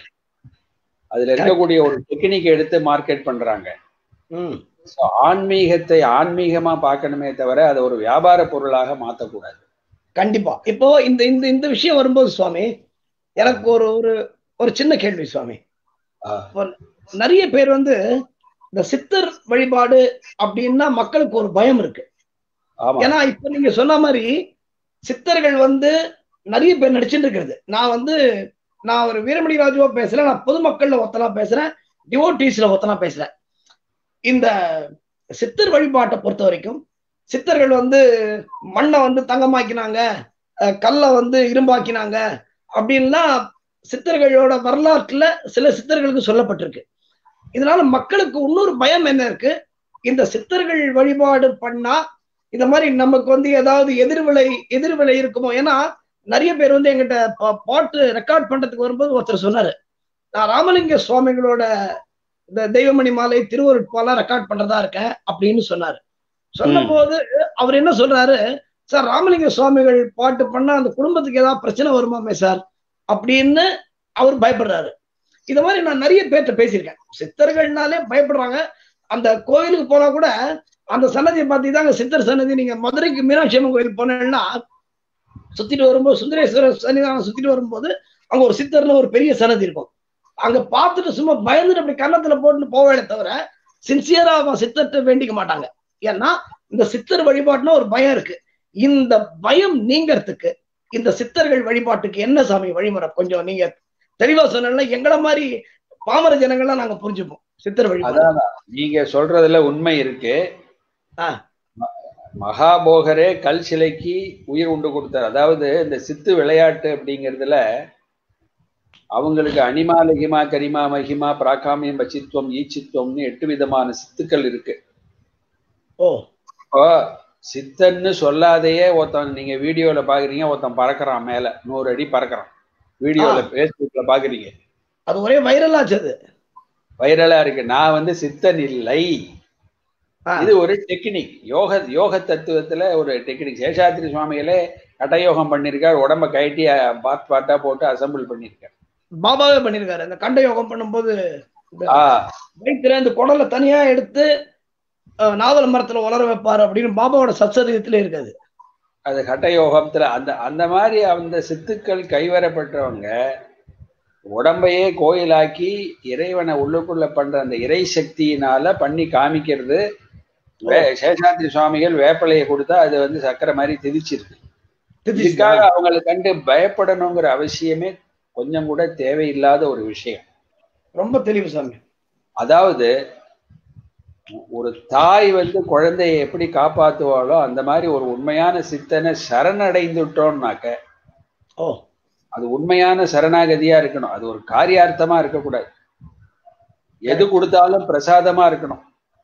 அதுல இருக்கக்கூடிய ஒரு டெக்னிக் எடுத்து மார்க்கெட் பண்றாங்க ம் So, ஆன்மீகத்தை ஆன்மீகமா பார்க்கணுமே தவிர அதை ஒரு வியாபார பொருளாக மாத்தக்கூடாது கண்டிப்பா இப்போ இந்த இந்த இந்த விஷயம் வரும்போது சுவாமி எனக்கு ஒரு ஒரு ஒரு சின்ன கேள்வி சுவாமி ஆஹ் இப்போ நிறைய பேர் வந்து இந்த சித்தர் வழிபாடு அப்படின்னா மக்களுக்கு ஒரு பயம் இருக்கு ஆமா ஏன்னா இப்ப நீங்க சொன்ன மாதிரி சித்தர்கள் வந்து நிறைய பேர் நடிச்சுட்டு இருக்கிறது நான் வந்து நான் ஒரு வீரமணி ராஜுவா பேசுறேன் நான் பொதுமக்கள்ல ஒத்தனா பேசுறேன் டிவோட்டீஸ்ல ஒத்தனா பேசுறேன் இந்த சித்தர் வழிபாட்டை பொறுத்த வரைக்கும் சித்தர்கள் வந்து மண்ணை வந்து தங்கமாக்கினாங்க அஹ் கல்லை வந்து இரும்பாக்கினாங்க அப்படின்லாம் சித்தர்களோட வரலாற்றுல சில சித்தர்களுக்கு சொல்லப்பட்டிருக்கு இதனால மக்களுக்கு இன்னொரு பயம் என்ன இருக்கு இந்த சித்தர்கள் வழிபாடு பண்ணா இந்த மாதிரி நமக்கு வந்து ஏதாவது எதிர்விலை எதிர்விலை இருக்குமோ ஏன்னா நிறைய பேர் வந்து எங்கிட்ட பா- பாட்டு ரெக்கார்ட் பண்றதுக்கு வரும்போது ஒருத்தர் சொன்னாரு நான் ராமலிங்க சுவாமிகளோட இந்த தெய்வமணி மாலை திருவருட்பாலாம் ரெக்கார்ட் பண்றதா இருக்கேன் அப்படின்னு சொன்னாரு சொன்னும் போது அவர் என்ன சொல்றாரு சார் ராமலிங்க சுவாமிகள் பாட்டு பண்ணா அந்த குடும்பத்துக்கு ஏதாவது பிரச்சனை வருமாமே சார் அப்படின்னு அவர் பயப்படுறாரு இது மாதிரி நான் நிறைய பேர்கிட்ட பேசியிருக்கேன் சித்தர்கள்னாலே பயப்படுறாங்க அந்த கோயிலுக்கு போனா கூட அந்த சன்னதியை பார்த்தீங்கன்னா சித்தர் சன்னதி நீங்க மதுரைக்கு மீனாட்சி அம்மன் கோயில் போனீங்கன்னா சுத்திட்டு வரும்போது சுந்தரேஸ்வரர் சன்னிதானம் சுத்திட்டு வரும்போது அங்க ஒரு சித்தர்னு ஒரு பெரிய சன்னதி இருக்கும் அங்க பார்த்துட்டு சும்மா பயந்துட்டு அப்படி கன்னத்துல போட்டுட்டு போவேனே தவிர சின்சியரா அவன் சித்தர்கிட்ட வேண்டிக்க மாட்டாங்க ஏன்னா இந்த சித்தர் வழிபாட்டுனா ஒரு பயம் இருக்கு இந்த பயம் நீங்கிறதுக்கு இந்த சித்தர்கள் வழிபாட்டுக்கு என்ன சாமி வழிமுறை கொஞ்சம் நீங்க தெளிவா சொன்னா எங்களை மாதிரி பாமர ஜனங்கள்லாம் நாங்க புரிஞ்சுப்போம் சித்தர் வழிபாடு அதான் நீங்க சொல்றதுல உண்மை இருக்கு ஆ. ம- மகாபோகரே கல் சிலைக்கு உயிர் உண்டு கொடுத்தார் அதாவது இந்த சித்து விளையாட்டு அப்படிங்கிறதுல அவங்களுக்கு அனிமா லகிமா கரிமா மகிமா பிராகாமியம் பச்சித்துவம் ஈச்சித்துவம்னு எட்டு விதமான சித்துக்கள் இருக்கு ஓ இப்போ சித்தன்னு சொல்லாதையே ஒருத்தன் நீங்க வீடியோல பாக்குறீங்க ஒருத்தன் பறக்குறான் மேல நூறு அடி பறக்குறான் வீடியோல பேஸ்புக்ல பாக்குறீங்க அது ஒரே வைரல் ஆச்சு அது வைரலா இருக்கு நான் வந்து சித்தன் இல்லை ஆ, இது ஒரு டெக்னிக் யோக யோக தத்துவத்துல ஒரு டெக்னிக் சேஷாத்திரி சுவாமிகளே கட்டயோகம் பண்ணியிருக்கார் உடம்ப கழட்டி பாட் பாட்டா போட்டு அசம்பிள் பண்ணியிருக்கார் பாபாவே பண்ணிருக்காரு அந்த கண்ட யோகம் பண்ணும்போது ஆ வயிற்றுல இந்த குடலை தனியா எடுத்து அஹ், நாவல் மரத்துல வளர வைப்பாரு அப்படின்னு பாபாவோட சச்சரியத்துல இருக்காது அது கட்டயோகத்துல அந்த அந்த மாதிரி அந்த சித்துக்கள் கைவரப்பட்டவங்க உடம்பையே கோயிலாக்கி இறைவனை உள்ளுக்குள்ள பண்ற அந்த இறை சக்தியினால பண்ணி காமிக்கிறது வே- சேஷாத்திரி சுவாமிகள் வேப்பலையை கொடுத்தா அது வந்து சக்கரை மாதிரி திதிச்சிருக்கு இதுக்காக அவங்களை கண்டு பயப்படணுங்கிற அவசியமே கொஞ்சம் கூட தேவையில்லாத ஒரு விஷயம் ரொம்ப தெளிவு சாமி அதாவது ஒரு தாய் வந்து குழந்தையை எப்படி காப்பாத்துவாளோ அந்த மாதிரி ஒரு உண்மையான சித்தனை சரணடைந்துட்டோம்னாக்க ஓ அது உண்மையான சரணாகதியா இருக்கணும் அது ஒரு காரியார்த்தமா இருக்கக்கூடாது எது கொடுத்தாலும் பிரசாதமா இருக்கணும்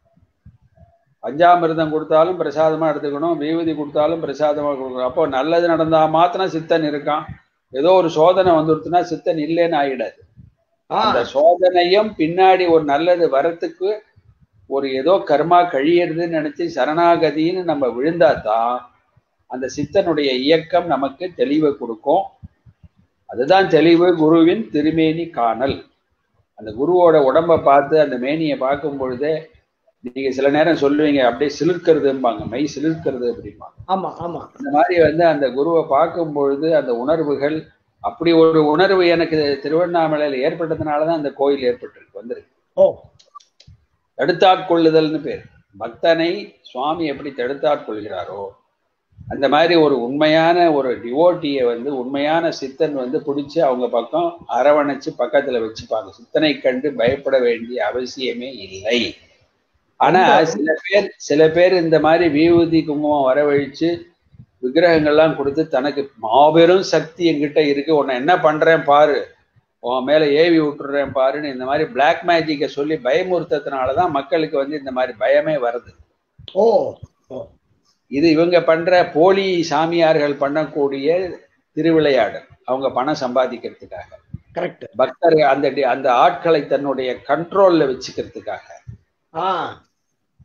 பஞ்சாமிர்தம் கொடுத்தாலும் பிரசாதமா எடுத்துக்கணும் விபூதி கொடுத்தாலும் பிரசாதமா கொடுக்கணும் அப்போ நல்லது நடந்தா மாத்திரம் சித்தன் இருக்கான் ஏதோ ஒரு சோதனை வந்துடுச்சுன்னா சித்தன் இல்லைன்னு ஆயிடாது ஆ அந்த சோதனையும் பின்னாடி ஒரு நல்லது வரத்துக்கு ஒரு ஏதோ கர்மா கழியறதுன்னு நினைச்சு சரணாகதின்னு நம்ம விழுந்தாதான் அந்த சித்தனுடைய இயக்கம் நமக்கு தெளிவை கொடுக்கும் அதுதான் தெளிவு குருவின் திருமேனி காணல் அந்த குருவோட உடம்ப பார்த்து அந்த மேனியை பார்க்கும் பொழுதே நீங்க சில நேரம் சொல்லுவீங்க அப்படியே சிலிர்க்கிறதும்பாங்க மெய் சிலிர்க்கிறது அப்படிம்பாங்க ஆமா ஆமா அந்த மாதிரி வந்து அந்த குருவை பார்க்கும் பொழுது அந்த உணர்வுகள் அப்படி ஒரு உணர்வு எனக்கு திருவண்ணாமலையில ஏற்பட்டதுனாலதான் அந்த கோயில் ஏற்பட்டிருக்கு வந்திருக்கு ஓ தடுத்தாட்கொள்ளுதல்னு பேர் பக்தனை சுவாமி எப்படி தடுத்தாட்கொள்கிறாரோ அந்த மாதிரி ஒரு உண்மையான ஒரு டிவோட்டியை வந்து உண்மையான சித்தன் வந்து பிடிச்சி அவங்க பக்கம் அரவணைச்சு பக்கத்துல வச்சுப்பாங்க சித்தனை கண்டு பயப்பட வேண்டிய அவசியமே இல்லை ஆனா சில பேர் சில பேர் இந்த மாதிரி விபூதி குங்குமம் வரவழைச்சு விக்கிரகங்கள்லாம் கொடுத்து தனக்கு மாபெரும் சக்தி என்கிட்ட இருக்கு உன்னை என்ன பண்றேன் பாரு உன் மேல ஏவி விட்டுறேன் பாருன்னு இந்த மாதிரி பிளாக் மேஜிக்கை சொல்லி பயமுறுத்ததுனாலதான் மக்களுக்கு வந்து இந்த மாதிரி பயமே வருது ஓ ஓ இது இவங்க பண்ற போலி சாமியார்கள் பண்ணக்கூடிய திருவிளையாடல் அவங்க பணம் சம்பாதிக்கிறதுக்காக கரெக்ட் பக்தர்கள் அந்த டி- அந்த ஆட்களை தன்னுடைய கண்ட்ரோல்ல வச்சுக்கிறதுக்காக ஆ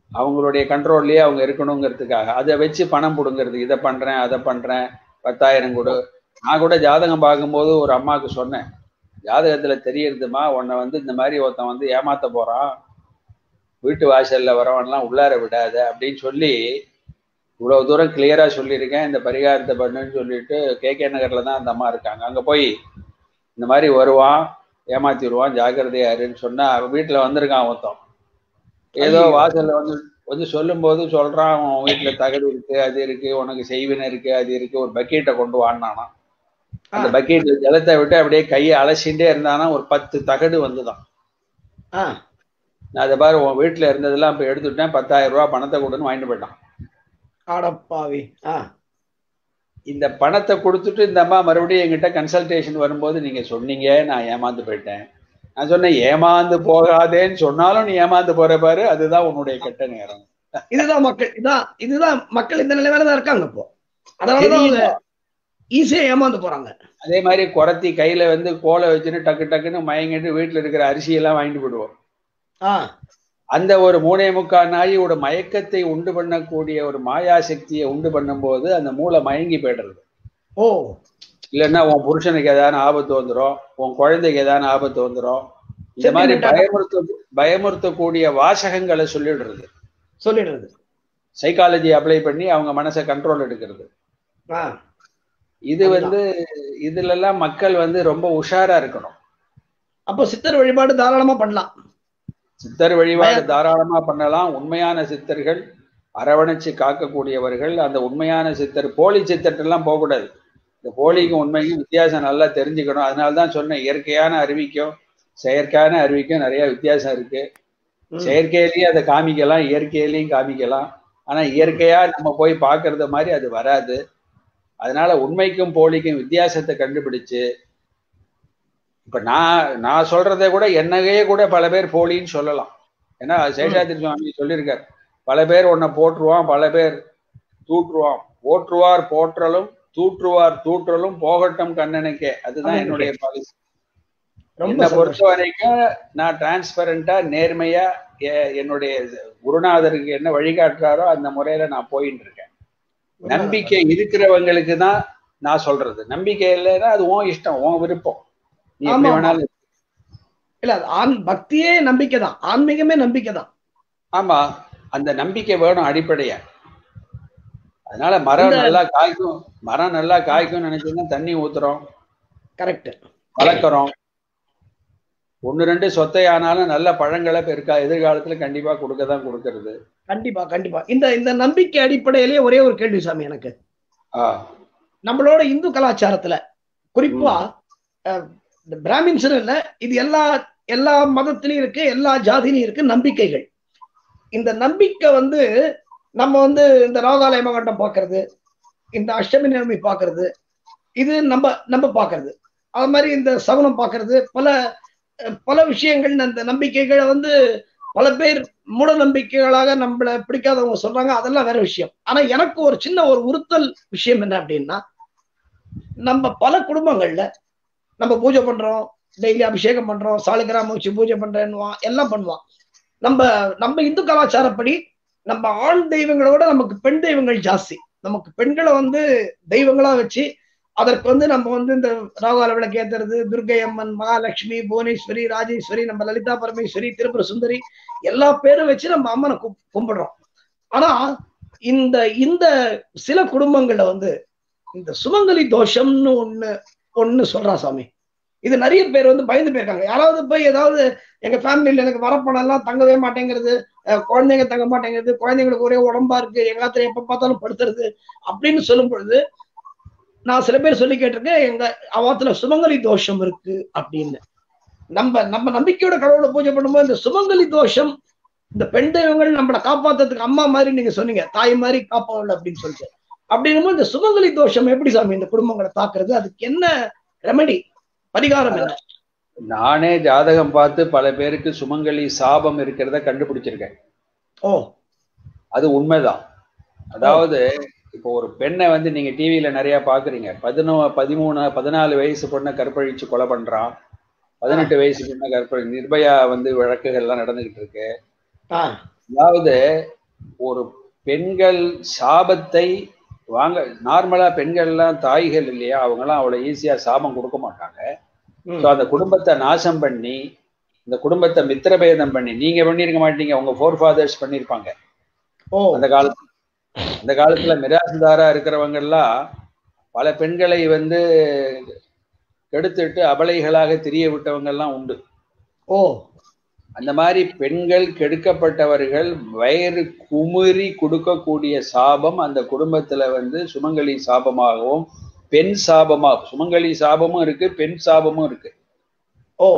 அவங்களுடைய கண்ட்ரோல்லயே அவங்க இருக்கணுங்கிறதுக்காக அதை வச்சு பணம் பிடுங்கிறது இதை பண்றேன் அதை பண்றேன் பத்தாயிரம் கொடு நான் கூட ஜாதகம் பார்க்கும்போது ஒரு அம்மாவுக்கு சொன்னேன் ஜாதகத்துல தெரியறதுமா உன்னை வந்து இந்த மாதிரி ஒருத்தன் வந்து ஏமாத்த போறான் வீட்டு வாசல்ல வரவன்லாம் உள்ளார விடாத அப்படின்னு சொல்லி இவ்வளவு தூரம் கிளியரா சொல்லியிருக்கேன் இந்த பரிகாரத்தை பண்ணுன்னு சொல்லிட்டு கே கே நகர்ல தான் அந்த அம்மா இருக்காங்க அங்க போய் இந்த மாதிரி வருவான் ஏமாத்திடுவான் ஜாக்கிரதையா இருன்னு சொன்னா அவன் வீட்டுல வந்திருக்கான் ஒருத்தன் ஏதோ ஐயோ. வாசல்ல வந்து வந்து சொல்லும்போது சொல்றான் உன் வீட்டுல தகடு இருக்கு அது இருக்கு உனக்கு செய்வினை இருக்கு அது இருக்கு ஒரு பக்கெட்டை கொண்டு வாடினானா அந்த ஆ. பக்கெட்ல ஜலத்தை விட்டு அப்படியே கையை அலசிண்டே இருந்தானா ஒரு பத்து தகடு வந்துதான் ஆ நான் அதை பாரு உன் வீட்டுல இருந்ததெல்லாம் இப்ப எடுத்துட்டேன் பத்தாயிரம் ரூபாய் பணத்தை கொடுன்னு வாங்கிட்டு போயிட்டான் அடப்பாவி ஆ இந்த பணத்தை கொடுத்துட்டு இந்த அம்மா மறுபடியும் என்கிட்ட கன்சல்டேஷன் வரும்போது நீங்க சொன்னீங்க நான் ஏமாந்து போயிட்டேன் நான் சொன்னேன் ஏமாந்து போகாதேன்னு சொன்னாலும் நீ ஏமாந்து போற பாரு அதுதான் உன்னுடைய கெட்ட நேரம் இதுதான் மக்கள் இதான் இதுதான் மக்கள் இந்த நிலைமையில தான் இருக்காங்க இப்போ அதனாலதான் அவங்க தெரியல. ஈஸியா ஏமாந்து போறாங்க அதே மாதிரி குரத்தி கையில வந்து கோலை வச்சுன்னு டக்கு டக்குன்னு மயங்கிட்டு வீட்டுல இருக்கிற அரிசி எல்லாம் வாங்கிட்டு போயிடுவோம் ஆ அந்த ஒரு மூணே முக்கால் நாயோட மயக்கத்தை உண்டு பண்ணக்கூடிய ஒரு மாயா சக்தியை உண்டு பண்ணும்போது அந்த மூளை மயங்கி போயிடுறது ஓ இல்லைன்னா உன் புருஷனுக்கு ஏதாவது ஆபத்து வந்துடும் உன் குழந்தைக்கு ஏதாவது ஆபத்து வந்துடும் இந்த மாதிரி Sentiment ஆ- பயமுறுத்த பயமுறுத்தக்கூடிய வாசகங்களை சொல்லிடுறது சொல்லிடுறது சைக்காலஜி அப்ளை பண்ணி அவங்க மனசை கண்ட்ரோல் எடுக்கிறது ஆ இது அதுதான். வந்து இதுல எல்லாம் மக்கள் வந்து ரொம்ப உஷாரா இருக்கணும் அப்போ சித்தர் வழிபாடு தாராளமா பண்ணலாம் சித்தர் வழிபாடு பயம். தாராளமா பண்ணலாம் உண்மையான சித்தர்கள் அரவணைச்சு காக்கக்கூடியவர்கள் அந்த உண்மையான சித்தர் போலி சித்தர்ட்டெல்லாம் போகக்கூடாது இந்த போலிக்கும் உண்மைக்கும் வித்தியாசம் நல்லா தெரிஞ்சுக்கணும் அதனால தான் சொன்னேன் இயற்கையான அறிவிக்கும் செயற்கையான அறிவிக்கும் நிறைய வித்தியாசம் இருக்கு ம். செயற்கையிலையும் அதை காமிக்கலாம் இயற்கையிலையும் காமிக்கலாம் ஆனா இயற்கையா நம்ம போய் பார்க்கறது மாதிரி அது வராது அதனால உண்மைக்கும் போலிக்கும் வித்தியாசத்தை கண்டுபிடிச்சு இப்ப நான் நான் சொல்றதை கூட என்னகையே கூட பல பேர் போலின்னு சொல்லலாம் ஏன்னா சேஷாத்திரி சுவாமி சொல்லியிருக்கார் பல பேர் உன்னை போற்றுவான் பல பேர் தூற்றுவான் போற்றுவார் போற்றலும் தூற்றுவார் தூற்றலும் போகட்டும் கண்ணனுக்கே அதுதான் கண்ணனுக்கே. என்னுடைய பாலிசி ரொம்ப என்னை பொறுத்த சந்தோஷம் வரைக்கும் நான் டிரான்ஸ்பரண்டா நேர்மையா எ- என்னுடைய குருநாதருக்கு என்ன வழிகாட்டுறாரோ அந்த முறையில நான் போயிட்டு இருக்கேன் நம்பிக்கை இருக்கிறவங்களுக்கு தான் நான் சொல்றது நம்பிக்கை இல்லைன்னா அது உன் இஷ்டம் உன் விருப்பம் நீ எப்படி ஆமா, ஆமா. வேணாலும் இல்ல அது ஆண் பக்தியே நம்பிக்கை தான் ஆன்மீகமே நம்பிக்கை தான் ஆமா அந்த நம்பிக்கை வேணும் அடிப்படையா அதனால மரம் இந்த- நல்லா காய்க்கும் மரம் நல்லா காய்க்கும் நினைச்சீங்கன்னா தண்ணி ஊத்துறோம் கரெக்ட் வளர்க்குறோம் ஒன்னு ரெண்டு சொத்தை ஆனாலும் நல்ல பழங்களை பெருக்கா எதிர்காலத்துல கண்டிப்பா கொடுக்க தான் கொடுக்கறது கண்டிப்பா கண்டிப்பா இந்த இந்த நம்பிக்கை அடிப்படையிலேயே ஒரே ஒரு கேள்வி சாமி எனக்கு ஆ நம்மளோட இந்து கலாச்சாரத்துல குறிப்பா அஹ், இந்த பிராமின்ஸ் இல்ல இது எல்லா எல்லா மதத்திலயும் இருக்கு எல்லா ஜாதியிலும் இருக்கு நம்பிக்கைகள் இந்த நம்பிக்கை வந்து நம்ம வந்து இந்த ராகாலய மகண்டம் பார்க்கிறது இந்த அஷ்டமி நவமி பார்க்கிறது இது நம்ம நம்ம பார்க்கிறது அது மாதிரி இந்த சகுனம் பார்க்கிறது பல அஹ், பல விஷயங்கள் அந்த நம்பிக்கைகளை வந்து பல பேர் மூட நம்பிக்கைகளாக நம்மள பிடிக்காதவங்க சொல்றாங்க அதெல்லாம் வேற விஷயம் ஆனா எனக்கு ஒரு சின்ன ஒரு உறுத்தல் விஷயம் என்ன அப்படின்னா நம்ம பல குடும்பங்கள்ல நம்ம பூஜை பண்றோம் டெய்லி அபிஷேகம் பண்றோம் சாலிகிராம வச்சு பூஜை பண்றேன்னுவான் எல்லாம் பண்ணுவான் நம்ம நம்ம இந்து கலாச்சாரப்படி நம்ம ஆண் தெய்வங்களை விட நமக்கு பெண் தெய்வங்கள் ஜாஸ்தி நமக்கு பெண்களை வந்து தெய்வங்களா வச்சு அதற்கு வந்து நம்ம வந்து இந்த ராகால விளக்கு ஏத்துறது துர்கை அம்மன் மகாலட்சுமி புவனேஸ்வரி ராஜேஸ்வரி நம்ம லலிதா பரமேஸ்வரி திருப்புர சுந்தரி எல்லா பேரும் வச்சு நம்ம அம்மனை கு- கும்பிடுறோம் ஆனா இந்த இந்த சில குடும்பங்கள்ல வந்து இந்த சுமங்கலி தோஷம்னு ஒண்ணு ஒண்ணு சொல்றா சாமி இது நிறைய பேர் வந்து பயந்து போயிருக்காங்க யாராவது போய் ஏதாவது எங்க ஃபேமிலியில எனக்கு வரப்பணம் எல்லாம் தங்கவே மாட்டேங்கிறது அஹ் குழந்தைங்க தங்க மாட்டேங்கிறது குழந்தைங்களுக்கு ஒரே உடம்பா இருக்கு எங்காத்திரம் எப்ப பார்த்தாலும் படுத்துறது அப்படின்னு சொல்லும் பொழுது நான் சில பேர் சொல்லி கேட்டிருக்கேன் எங்க அவாத்துல சுமங்கலி தோஷம் இருக்கு அப்படின்னு நம்ம நம்ம நம்பிக்கையோட கடவுளை பூஜை பண்ணும்போது இந்த சுமங்கலி தோஷம் இந்த பெண் தெய்வங்கள் நம்மளை காப்பாத்துறதுக்கு அம்மா மாதிரி நீங்க சொன்னீங்க தாய் மாதிரி காப்பாள் அப்படின்னு சொல்லிட்டு அப்படின்னும் இந்த சுமங்கலி தோஷம் எப்படி சாமி இந்த குடும்பங்களை தாக்குறது அதுக்கு என்ன ரெமெடி பரிகாரம் என்ன நானே ஜாதகம் பார்த்து பல பேருக்கு சுமங்கலி சாபம் இருக்கிறத கண்டுபிடிச்சிருக்கேன் ஓ அது உண்மைதான் அதாவது இப்போ ஒரு பெண்ணை வந்து நீங்க டிவியில நிறைய பாக்குறீங்க பதினோ பதிமூணு பதினாலு வயசு பொண்ணை கற்பழிச்சு கொலை பண்றான் பதினெட்டு வயசு பொண்ணை கற்பழி நிர்பயா வந்து வழக்குகள்லாம் நடந்துகிட்டு இருக்கு ஆ அதாவது ஒரு பெண்கள் சாபத்தை வாங்க நார்மலா பெண்கள்லாம் தாய்கள் இல்லையா அவங்கெல்லாம் அவ்வளவு ஈஸியா சாபம் கொடுக்க மாட்டாங்க ம். ஸோ அந்த குடும்பத்தை நாசம் பண்ணி இந்த குடும்பத்தை மித்திரபேதம் பண்ணி நீங்க பண்ணிருக்க மாட்டீங்க உங்க ஃபோர் ஃபாதர்ஸ் பண்ணிருப்பாங்க ஓ அந்த காலத்துல அந்த காலத்துல மிராசுதாரா இருக்கிறவங்க எல்லாம் பல பெண்களை வந்து கெடுத்துட்டு அபலைகளாக திரிய விட்டவங்க எல்லாம் உண்டு ஓ அந்த மாதிரி பெண்கள் கெடுக்கப்பட்டவர்கள் வயிறு குமுறி கொடுக்கக்கூடிய சாபம் அந்த குடும்பத்துல வந்து சுமங்கலி சாபமாகவும் பெண் சாபமா சுமங்கலி சாபமும் இருக்கு பெண் சாபமும் இருக்கு ஓ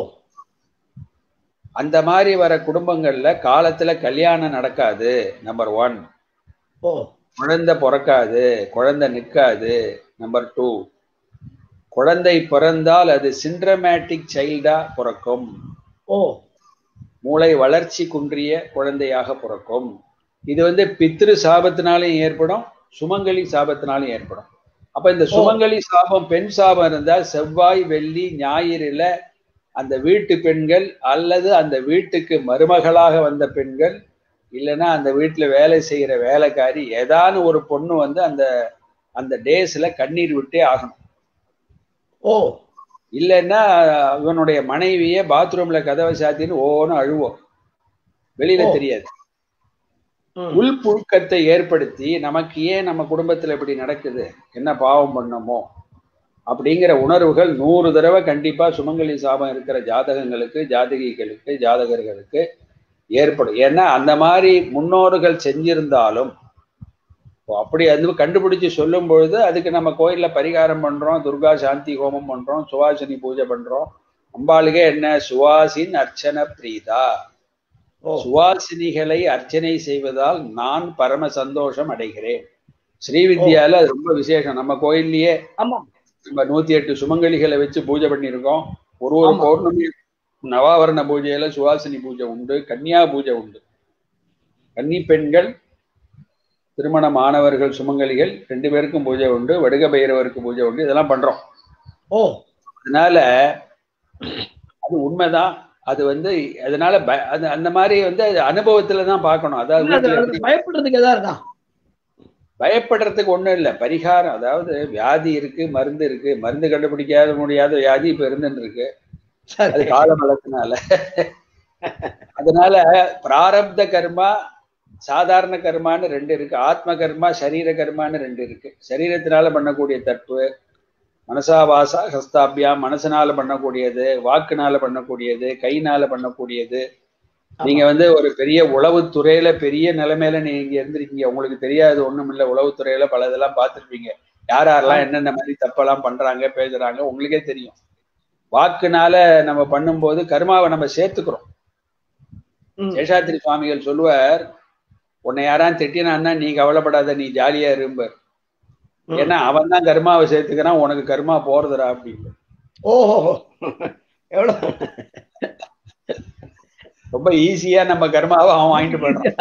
அந்த மாதிரி வர குடும்பங்கள்ல காலத்துல கல்யாணம் நடக்காது நம்பர் ஒன் ஓ குழந்தை பிறக்காது குழந்தை நிற்காது நம்பர் டூ குழந்தை பிறந்தால் அது சிண்ட்ரமேட்டிக் சைல்டா பிறக்கும் ஓ மூளை வளர்ச்சி குன்றிய குழந்தையாக பிறக்கும் இது வந்து பித்ரு சாபத்தினாலும் ஏற்படும் சுமங்கலி சாபத்தினாலும் ஏற்படும் அப்ப இந்த சுமங்கலி சாபம் பெண் சாபம் இருந்தா செவ்வாய் வெள்ளி ஞாயிறுல அந்த வீட்டு பெண்கள் அல்லது அந்த வீட்டுக்கு மருமகளாக வந்த பெண்கள் இல்லைன்னா அந்த வீட்டுல வேலை செய்யற வேலைக்காரி ஏதான ஒரு பொண்ணு வந்து அந்த அந்த டேஸ்ல கண்ணீர் விட்டே ஆகணும் ஓ இல்லைன்னா இவனுடைய மனைவியே பாத்ரூம்ல கதவை சாத்தின்னு ஓன்னு அழுவோம் வெளியில ஓ. தெரியாது ம். உள்புழுக்கத்தை ஏற்படுத்தி நமக்கு ஏன் நம்ம குடும்பத்துல இப்படி நடக்குது என்ன பாவம் பண்ணோமோ அப்படிங்கிற உணர்வுகள் நூறு தடவை கண்டிப்பா சுமங்கலி சாபம் இருக்கிற ஜாதகங்களுக்கு ஜாதகிகளுக்கு ஜாதகர்களுக்கு ஏற்படும் ஏன்னா அந்த மாதிரி முன்னோர்கள் செஞ்சிருந்தாலும் இப்போ அப்படி அது கண்டுபிடிச்சு சொல்லும் பொழுது அதுக்கு நம்ம கோயில்ல பரிகாரம் பண்றோம் துர்கா சாந்தி ஹோமம் பண்றோம் சுவாசினி பூஜை பண்றோம் அம்பாளுக்கே என்ன சுவாசின் அர்ச்சன பிரீதா ஓ சுவாசினிகளை அர்ச்சனை செய்வதால் நான் பரம சந்தோஷம் அடைகிறேன் ஸ்ரீவித்யால அது ரொம்ப விசேஷம் நம்ம கோயில்லயே ஆமா நம்ம நூத்தி எட்டு சுமங்கலிகளை வச்சு பூஜை பண்ணியிருக்கோம் ஒரு ஒரு ஆமா. பௌர்ணமி நவாவரண பூஜையில சுவாசினி பூஜை உண்டு கன்னியா பூஜை உண்டு கன்னி பெண்கள் திருமண மாணவர்கள் சுமங்கலிகள் ரெண்டு பேருக்கும் பூஜை உண்டு வடுக பைரவருக்கு பூஜை உண்டு இதெல்லாம் பண்றோம் ஓ அதனால அது உண்மைதான் அது வந்து அதனால ப- அது அந்த மாதிரி வந்து அது அனுபவத்துல தான் பார்க்கணும் அதாவது இல்ல, அது- வீட்டுல அது எப்படி பயப்படுறதுக்கு எதா இருக்கா பயப்படுறதுக்கு ஒண்ணும் இல்லை பரிகாரம் அதாவது வியாதி இருக்கு மருந்து இருக்கு மருந்து கண்டுபிடிக்காத முடியாத வியாதி இப்ப இருந்துட்டு இருக்கு அது சரி கால பலத்தினால அதனால பிராரப்த கர்மா சாதாரண கர்மான்னு ரெண்டு இருக்கு ஆத்ம கர்மா சரீர கர்மான்னு ரெண்டு இருக்கு சரீரத்தினால பண்ணக்கூடிய தப்பு மனசா வாசா ஹஸ்தாபியா மனசனால பண்ணக்கூடியது வாக்குனால பண்ணக்கூடியது கைனால பண்ணக்கூடியது நீங்க வந்து ஒரு பெரிய உளவுத்துறையில பெரிய நிலைமையில நீங்க இருந்திருக்கீங்க உங்களுக்கு தெரியாது ஒண்ணும் இல்ல உளவுத்துறையில பல இதெல்லாம் பார்த்திருப்பீங்க யார் யாரெல்லாம் என்னென்ன மாதிரி தப்பெல்லாம் பண்றாங்க பேசுறாங்க உங்களுக்கே தெரியும் வாக்குனால நம்ம பண்ணும்போது கர்மாவை நம்ம சேர்த்துக்கிறோம் ம். சேஷாத்திரி சுவாமிகள் சொல்லுவார் உன்னை யாரான் திட்டினான்னா நீ கவலைப்படாத நீ ஜாலியா இரும்ப ம். ஏன்னா அவன் தான் கர்மாவை சேர்த்துக்கிறான் உனக்கு கர்மா போறதுடா அப்படின்னு ஓஹோ எவ்வளவு ரொம்ப ஈஸியா நம்ம கர்மாவை அவன் வாங்கிட்டு போயிடுறான்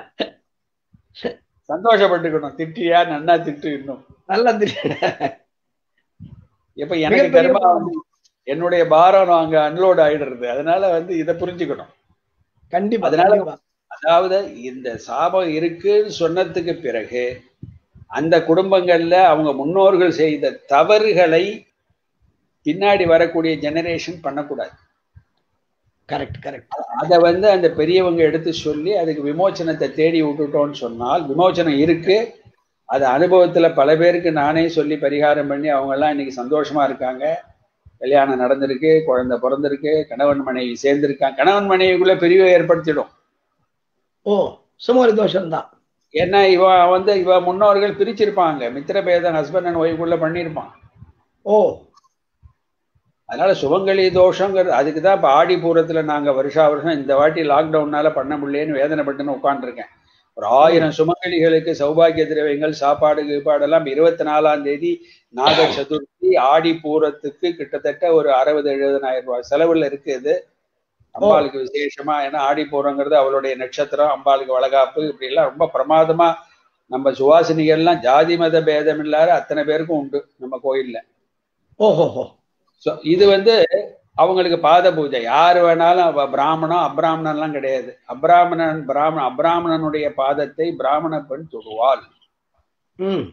சந்தோஷப்பட்டுக்கணும் திட்டியா நன்னா திட்டு இன்னும் நல்லா தெரியும் இப்ப எனக்கு மிகப்பெரிய கர்மா வந்து என்னுடைய பாரம் அங்க அன்லோட் ஆயிடுறது அதனால வந்து இதை புரிஞ்சுக்கணும் கண்டிப்பா அதனால- கண்டிப்பா. அதாவது இந்த சாபம் இருக்குன்னு சொன்னதுக்கு பிறகு அந்த குடும்பங்கள்ல அவங்க முன்னோர்கள் செய்த தவறுகளை பின்னாடி வரக்கூடிய ஜெனரேஷன் பண்ணக்கூடாது கரெக்ட் கரெக்ட் அதை வந்து அந்த பெரியவங்க எடுத்து சொல்லி அதுக்கு விமோச்சனத்தை தேடி விட்டுட்டோம்னு சொன்னால் விமோச்சனம் இருக்கு அது அனுபவத்துல பல பேருக்கு நானே சொல்லி பரிகாரம் பண்ணி அவங்க எல்லாம் இன்னைக்கு சந்தோஷமா இருக்காங்க கல்யாணம் நடந்திருக்கு குழந்தை பிறந்திருக்கு கணவன் மனைவி சேர்ந்திருக்காங்க கணவன் மனைவிக்குள்ள பிரிவை ஏற்படுத்திடும் ஓ சுமரி தோஷம் தான் ஏன்னா இவ வந்து இவ முன்னோர்கள் பிரிச்சிருப்பாங்க மித்திரபேதம் ஹஸ்பண்ட் அண்ட் ஒய்ஃபுள்ள பண்ணியிருப்பான் ஓ அதனால சுபங்களி தோஷங்கிறது அதுக்கு தான் இப்போ ஆடி பூரத்துல நாங்க வருஷா வருஷம் இந்த வாட்டி லாக்டவுன்னால பண்ண முடியலன்னு வேதனைப்பட்டுன்னு உட்காந்துருக்கேன் ஒரு ஆயிரம் சுமங்கலிகளுக்கு சௌபாகிய திரவியங்கள் சாப்பாடு கீப்பாடெல்லாம் இருபத்தி நாலாம் தேதி நாக சதுர்த்தி ஆடி பூரத்துக்கு கிட்டத்தட்ட ஒரு அறுபது எழுபதனாயிரம் ரூபாய் செலவுல இருக்குது அம்பாளுக்கு விசேஷமா ஏன்னா ஆடி பூரங்கிறது அவளுடைய நட்சத்திரம் அம்பாளுக்கு வளகாப்பு இப்படி எல்லாம் ரொம்ப பிரமாதமா நம்ம சுவாசினிகள்லாம் ஜாதி மத பேதம் இல்லாத அத்தனை பேருக்கும் உண்டு நம்ம கோயில்ல ஓஹோஹோ ஸோ இது வந்து அவங்களுக்கு பாத பூஜை யாரு வேணாலும் அவ பிராமணம் அப்ராமணன்லாம் கிடையாது அப்ராமணன் பிராமண அப்ராமணனுடைய பாதத்தை பிராமண பெண் தொடுவாள் ம்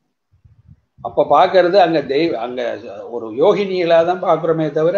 அப்ப பாக்குறது அங்க தெய்வ அங்க ஒரு யோகினிகளா தான் பாக்குறோமே தவிர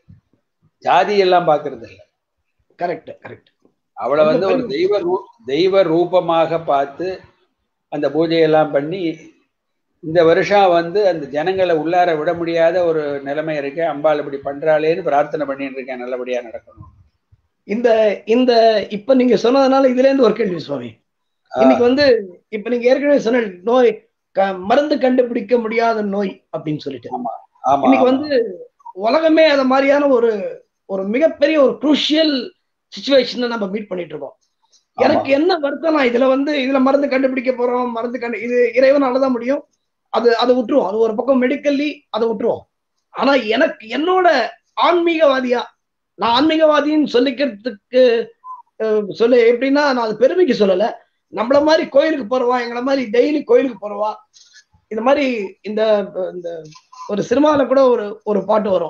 ஜாதி எல்லாம் பாக்குறது இல்ல கரெக்ட் கரெக்ட் அவளை வந்து ஒரு தெய்வ ரூ தெய்வ ரூபமாக பார்த்து அந்த பூஜையெல்லாம் பண்ணி இந்த வருஷம் வந்து அந்த ஜனங்களை உள்ளார விட முடியாத ஒரு நிலைமை இருக்கு அம்பாள் இப்படி பண்றாளேன்னு பிரார்த்தனை பண்ணிட்டு இருக்கேன் நல்லபடியா நடக்கணும் இந்த இந்த இப்ப நீங்க சொன்னதுனால இதுல இருந்து ஒரு கேள்வி சுவாமி இன்னைக்கு வந்து இப்ப நீங்க ஏற்கனவே சொன்ன நோய் க- மருந்து கண்டுபிடிக்க முடியாத நோய் அப்படின்னு சொல்லிட்டு ஆமா இன்னைக்கு வந்து உலகமே அத மாதிரியான ஒரு ஒரு மிகப்பெரிய ஒரு குரூஷியல் சுச்சுவேஷனை நம்ம மீட் பண்ணிட்டு இருக்கோம் எனக்கு என்ன வருத்தம் நான் இதுல வந்து இதுல மருந்து கண்டுபிடிக்க போறோம் மருந்து கண்டு இது இறைவனால தான் முடியும் அது அதை விட்டுருவோம் அது ஒரு பக்கம் மெடிக்கல்லி அதை விட்டுருவோம் ஆனா எனக்கு என்னோட ஆன்மீகவாதியா நான் ஆன்மீகவாதின்னு சொல்லிக்கிறதுக்கு அஹ், சொல்ல எப்படின்னா நான் அது பெருமைக்கு சொல்லல நம்மள மாதிரி கோயிலுக்கு போறவா எங்களை மாதிரி டெய்லி கோயிலுக்கு போறவா இந்த மாதிரி இந்த இந்த ஒரு சினிமால கூட ஒரு ஒரு பாட்டு வரும்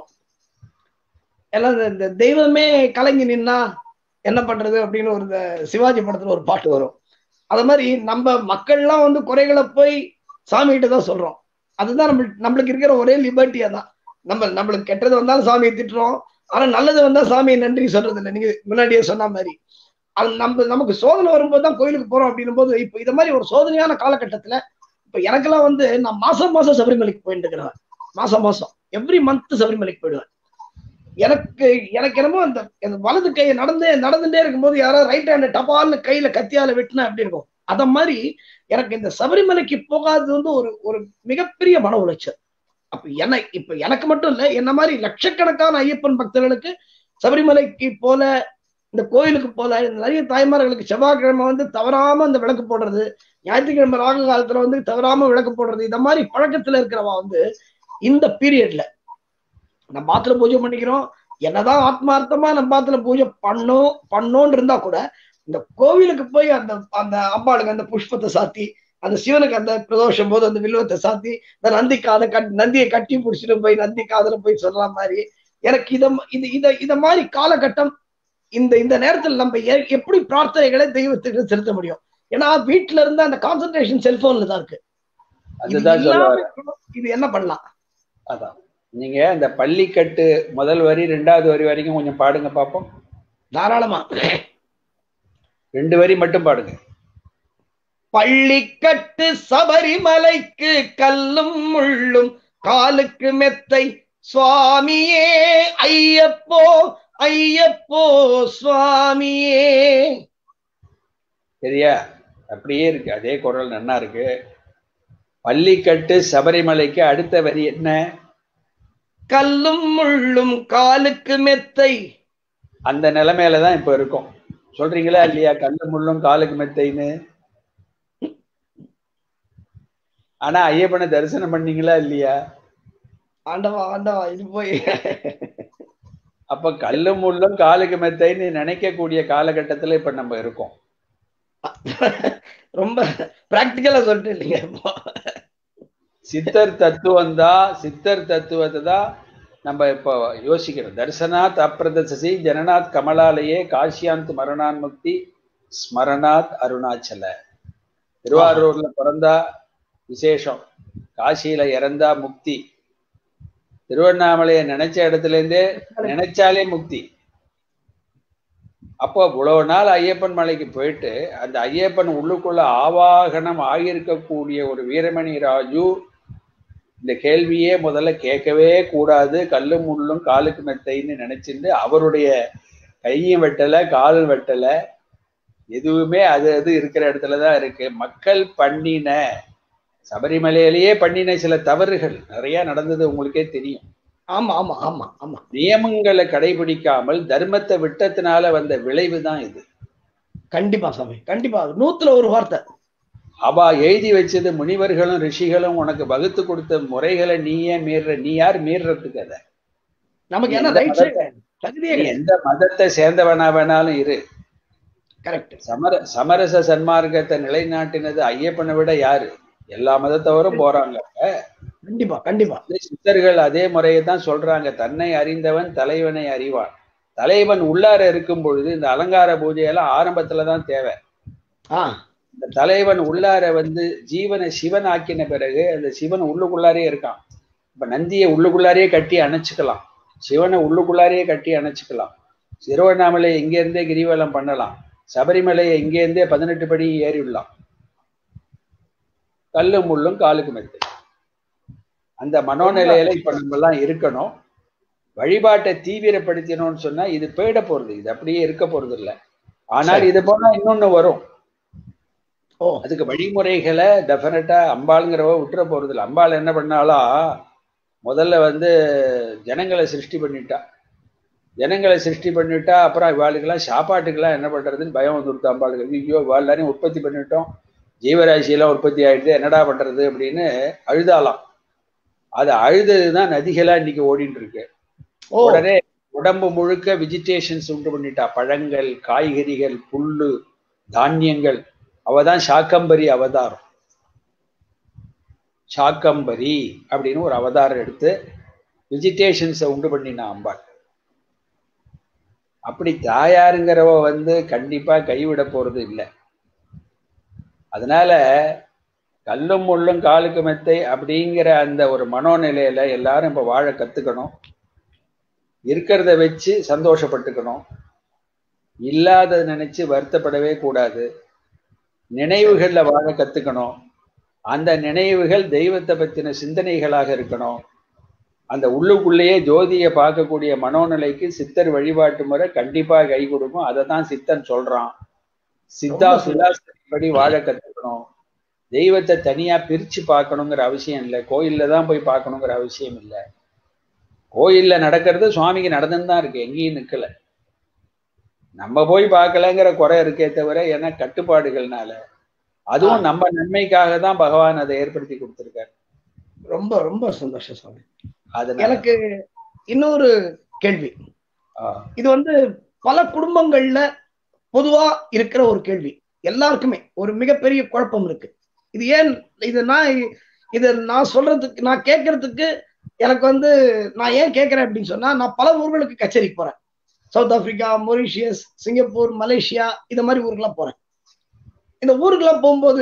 எல்லாம் இந்த- இந்த தெய்வமே கலங்கி நின்னா என்ன பண்றது அப்படின்னு ஒரு இந்த சிவாஜி படத்துல ஒரு பாட்டு வரும் அது மாதிரி நம்ம மக்கள்லாம் வந்து குறைகளை போய் சாமி கிட்ட தான் சொல்றோம் அதுதான் நம்ம நம்மளுக்கு இருக்கிற ஒரே லிபர்ட்டியா தான் நம்ம நம்மளுக்கு கெட்டது வந்தாலும் சாமியை திட்டுறோம் ஆனா நல்லது வந்தா சாமியை நன்றி சொல்றது இல்லை நீங்க முன்னாடியே சொன்ன மாதிரி அது நம்ம நமக்கு சோதனை வரும்போது தான் கோயிலுக்கு போறோம் அப்படின்னும் போது இப்போ இத மாதிரி ஒரு சோதனையான காலகட்டத்துல இப்ப எனக்கெல்லாம் வந்து நான் மாசம் மாசம் சபரிமலைக்கு போயிட்டு இருக்கிறேன் மாசம் மாசம் எவ்ரி மந்த் சபரிமலைக்கு போயிடுவேன் எனக்கு எனக்கு என்னமோ அந்த அந்த வலது கையை நடந்தே நடந்துட்டே இருக்கும்போது யாராவது ரைட் ஹேண்ட் டபால்னு கையில கத்தியால வெட்டினா எப்படி இருக்கும் அத மாதிரி எனக்கு இந்த சபரிமலைக்கு போகாதது வந்து ஒரு ஒரு மிகப்பெரிய மன உளைச்சல் அப்ப என்ன இப்ப எனக்கு மட்டும் இல்ல என்ன மாதிரி லட்சக்கணக்கான ஐயப்பன் பக்தர்களுக்கு சபரிமலைக்கு போல இந்த கோயிலுக்கு போல நிறைய தாய்மார்களுக்கு செவ்வாய்க்கிழமை வந்து தவறாம அந்த விளக்கு போடுறது ஞாயிற்றுக்கிழமை ராகு காலத்துல வந்து தவறாம விளக்கு போடுறது இந்த மாதிரி பழக்கத்துல இருக்கிறவா வந்து இந்த பீரியட்ல நம்ம பாத்துல பூஜை பண்ணிக்கிறோம் என்னதான் ஆத்மார்த்தமா நம்ம பாத்துல பூஜை பண்ணோம் பண்ணோன்னு இருந்தா கூட இந்த கோவிலுக்கு போய் அந்த அந்த அம்பாளுக்கு அந்த புஷ்பத்தை சாத்தி அந்த சிவனுக்கு அந்த பிரதோஷம் போது அந்த வில்வத்தை சாத்தி இந்த நந்தி காதை கட் நந்தியை கட்டி பிடிச்சிட்டு போய் நந்தி காதல போய் சொல்ற மாதிரி எனக்கு இத இது இத இத மாதிரி காலகட்டம் இந்த இந்த நேரத்தில் நம்ம எ- எப்படி பிரார்த்தனைகளை தெய்வத்துக்கு செலுத்த முடியும் ஏன்னா வீட்டுல இருந்து அந்த கான்சென்ட்ரேஷன் செல்போன்ல தான் இருக்கு இது அதுதான் சொல்ல இல்லாம வரேன். இருக்கணும். இது என்ன பண்ணலாம் அதான் நீங்க அந்த பள்ளிக்கட்டு முதல் வரி ரெண்டாவது வரி வரைக்கும் கொஞ்சம் பாடுங்க பாப்போம் தாராளமா ரெண்டு வரி மட்டும் பாடுங்க பள்ளிக்கட்டு சபரிமலைக்கு கல்லும் முள்ளும் காலுக்கு மெத்தை சுவாமியே ஐயப்போ ஐயப்போ சுவாமியே சரியா அப்படியே இருக்கு அதே குரல் நன்னா இருக்கு பள்ளிக்கட்டு சபரிமலைக்கு அடுத்த வரி என்ன கல்லும் முள்ளும் காலுக்கு மெத்தை அந்த நிலைமையில தான் இப்ப இருக்கும் சொல்றீங்களா இல்லையா கல்லு முள்ளும் காலுக்கு மெத்தைன்னு ஆனா ஐயப்பனை தரிசனம் பண்ணீங்களா இல்லையா ஆண்டவா ஆண்டவா இது போய் அப்ப கல்லு முள்ளும் காலுக்கு மெத்தைன்னு நினைக்கக்கூடிய காலகட்டத்துல இப்ப நம்ம இருக்கோம் ரொம்ப பிராக்டிக்கலா சொல்லிட்டு இல்லைங்க இப்போ. சித்தர் தத்துவம் தான் சித்தர் தத்துவத்தை தான் நம்ம இப்போ யோசிக்கிறோம் தர்சனாத் அப்பிரதசி ஜனநாத் கமலாலயே காசியாந்த் மரணான் முக்தி ஸ்மரணாத் அருணாச்சல திருவாரூர்ல பிறந்தா விசேஷம் காசியில இறந்தா முக்தி திருவண்ணாமலையை நினைச்ச இடத்துல இருந்தே நினைச்சாலே முக்தி அப்போ இவ்வளவு நாள் ஐயப்பன் மலைக்கு போயிட்டு அந்த ஐயப்பன் உள்ளுக்குள்ள ஆவாகனம் ஆகியிருக்கக்கூடிய ஒரு வீரமணி ராஜு இந்த கேள்வியே முதல்ல கேட்கவே கூடாது கல்லும் முள்ளும் காலுக்கு மெத்தைன்னு நினைச்சிட்டு அவருடைய கையும் வெட்டல காலும் வெட்டல எதுவுமே அது அது இருக்கிற இடத்துலதான் இருக்கு மக்கள் பண்ணின சபரிமலையிலேயே பண்ணின சில தவறுகள் நிறைய நடந்தது உங்களுக்கே தெரியும் ஆமா ஆமா ஆமா ஆமா நியமங்களை கடைபிடிக்காமல் தர்மத்தை விட்டத்தினால வந்த விளைவு தான் இது கண்டிப்பா சாமி கண்டிப்பா நூத்துல ஒரு வார்த்தை அவா எழுதி வச்சது முனிவர்களும் ரிஷிகளும் உனக்கு வகுத்து கொடுத்த முறைகளை நீயே மீறுற நீ யார் மீறுறதுக்கு அதை நமக்கு என்ன எந்த ரைட் மதத்தை- தகுதியே நீ கிடையாது எந்த மதத்தை சேர்ந்தவனா வேணாலும் இரு கரெக்ட் சமர சமரச சன்மார்க்கத்தை நிலைநாட்டினது ஐயப்பனை விட யாரு எல்லா மதத்தவரும் போறாங்க கண்டிப்பா கண்டிப்பா சித்தர்கள் அதே முறையை தான் சொல்றாங்க தன்னை அறிந்தவன் தலைவனை அறிவான் தலைவன் உள்ளார இருக்கும் பொழுது இந்த அலங்கார பூஜையெல்லாம் ஆரம்பத்துல தான் தேவை ஆ இந்த தலைவன் உள்ளார வந்து ஜீவனை சிவன் ஆக்கின பிறகு அந்த சிவன் உள்ளுக்குள்ளாரே இருக்கான் இப்ப நந்தியை உள்ளுக்குள்ளாரே கட்டி அணைச்சுக்கலாம் சிவனை உள்ளுக்குள்ளாரே கட்டி அணைச்சுக்கலாம் திருவண்ணாமலை இங்க இருந்தே கிரிவலம் பண்ணலாம் சபரிமலையை இங்க இருந்தே பதினெட்டு படி ஏறி விடலாம் கல்லும் முள்ளும் காலுக்கு மெத்தை அந்த மனோநிலையில இப்ப நம்ம எல்லாம் இருக்கணும் வழிபாட்டை தீவிரப்படுத்தினோம்னு சொன்னா இது போயிட போறது இது அப்படியே இருக்க போறது இல்ல ஆனால் இது போனா இன்னொன்னு வரும் ஓ அதுக்கு வழிமுறைகளை டெஃபினட்டா அம்பாளுங்கிறவ விட்டுற போறது இல்லை அம்பாள் என்ன பண்ணாலும் முதல்ல வந்து ஜனங்களை சிருஷ்டி பண்ணிட்டா ஜனங்களை சிருஷ்டி பண்ணிட்டா அப்புறம் இவாளுக்கெல்லாம் சாப்பாட்டுக்கெல்லாம் என்ன பண்றதுன்னு பயம் வந்துருத்து அம்பாளுக்கு ஐயோ இவாள் எல்லாரையும் உற்பத்தி பண்ணிட்டோம் ஜீவராசியெல்லாம் உற்பத்தி ஆயிடுது என்னடா பண்றது அப்படின்னு அழுதாலாம் அது அழுதுதான் நதிகளா இன்னைக்கு ஓடிட்டு இருக்கு ஓ உடனே உடம்பு முழுக்க வெஜிடேஷன்ஸ் உண்டு பண்ணிட்டா பழங்கள் காய்கறிகள் புல்லு தானியங்கள் அவதான் சாக்கம்பரி அவதாரம் சாக்கம்பரி அப்படின்னு ஒரு அவதாரம் எடுத்து வெஜிடேஷன்ஸை உண்டு பண்ணினா அம்பாள் அப்படி தாயாருங்கிறவ வந்து கண்டிப்பா கைவிட போறது இல்லை அதனால கல்லும் முள்ளும் காலுக்கு மெத்தை அப்படிங்கிற அந்த ஒரு மனோநிலையில எல்லாரும் இப்ப வாழ கத்துக்கணும் இருக்கிறத வச்சு சந்தோஷப்பட்டுக்கணும் இல்லாததை நினைச்சு வருத்தப்படவே கூடாது நினைவுகள்ல வாழ கத்துக்கணும் அந்த நினைவுகள் தெய்வத்தை பத்தின சிந்தனைகளாக இருக்கணும் அந்த உள்ளுக்குள்ளேயே ஜோதியை பார்க்கக்கூடிய மனோநிலைக்கு சித்தர் வழிபாட்டு முறை கண்டிப்பா கை கொடுக்கும் அதை தான் சித்தன் சொல்றான் சித்தா ரொம்ப சுலபம். சுதாசனப்படி வாழ கத்துக்கணும் தெய்வத்தை தனியா பிரிச்சு பார்க்கணுங்கிற அவசியம் இல்லை கோயில்ல தான் போய் பார்க்கணுங்கிற அவசியம் இல்லை கோயில்ல நடக்கிறது சுவாமிக்கு நடந்துன்னு தான் இருக்கு எங்கேயும் நிக்கல நம்ம போய் பார்க்கலங்கிற குறை இருக்கே தவிர ஏன்னா கட்டுப்பாடுகள்னால அதுவும் நம்ம நன்மைக்காக தான் பகவான் அதை ஏற்படுத்தி கொடுத்திருக்காரு ரொம்ப ரொம்ப சந்தோஷம் சுவாமி அதனால எனக்கு இன்னொரு கேள்வி ஆ, இது வந்து பல குடும்பங்கள்ல பொதுவா இருக்கிற ஒரு கேள்வி எல்லாருக்குமே ஒரு மிகப்பெரிய குழப்பம் இருக்கு இது ஏன் இது நான் இது நான் சொல்றதுக்கு நான் கேட்கறதுக்கு எனக்கு வந்து நான் ஏன் கேட்கறேன் அப்படின்னு சொன்னா நான் பல ஊர்களுக்கு கச்சேரிக்கு போறேன் south Africa Mauritius Singapore Malaysia இந்த மாதிரி ஊருக்கெல்லாம் போறேன் இந்த ஊருக்கெல்லாம் போகும்போது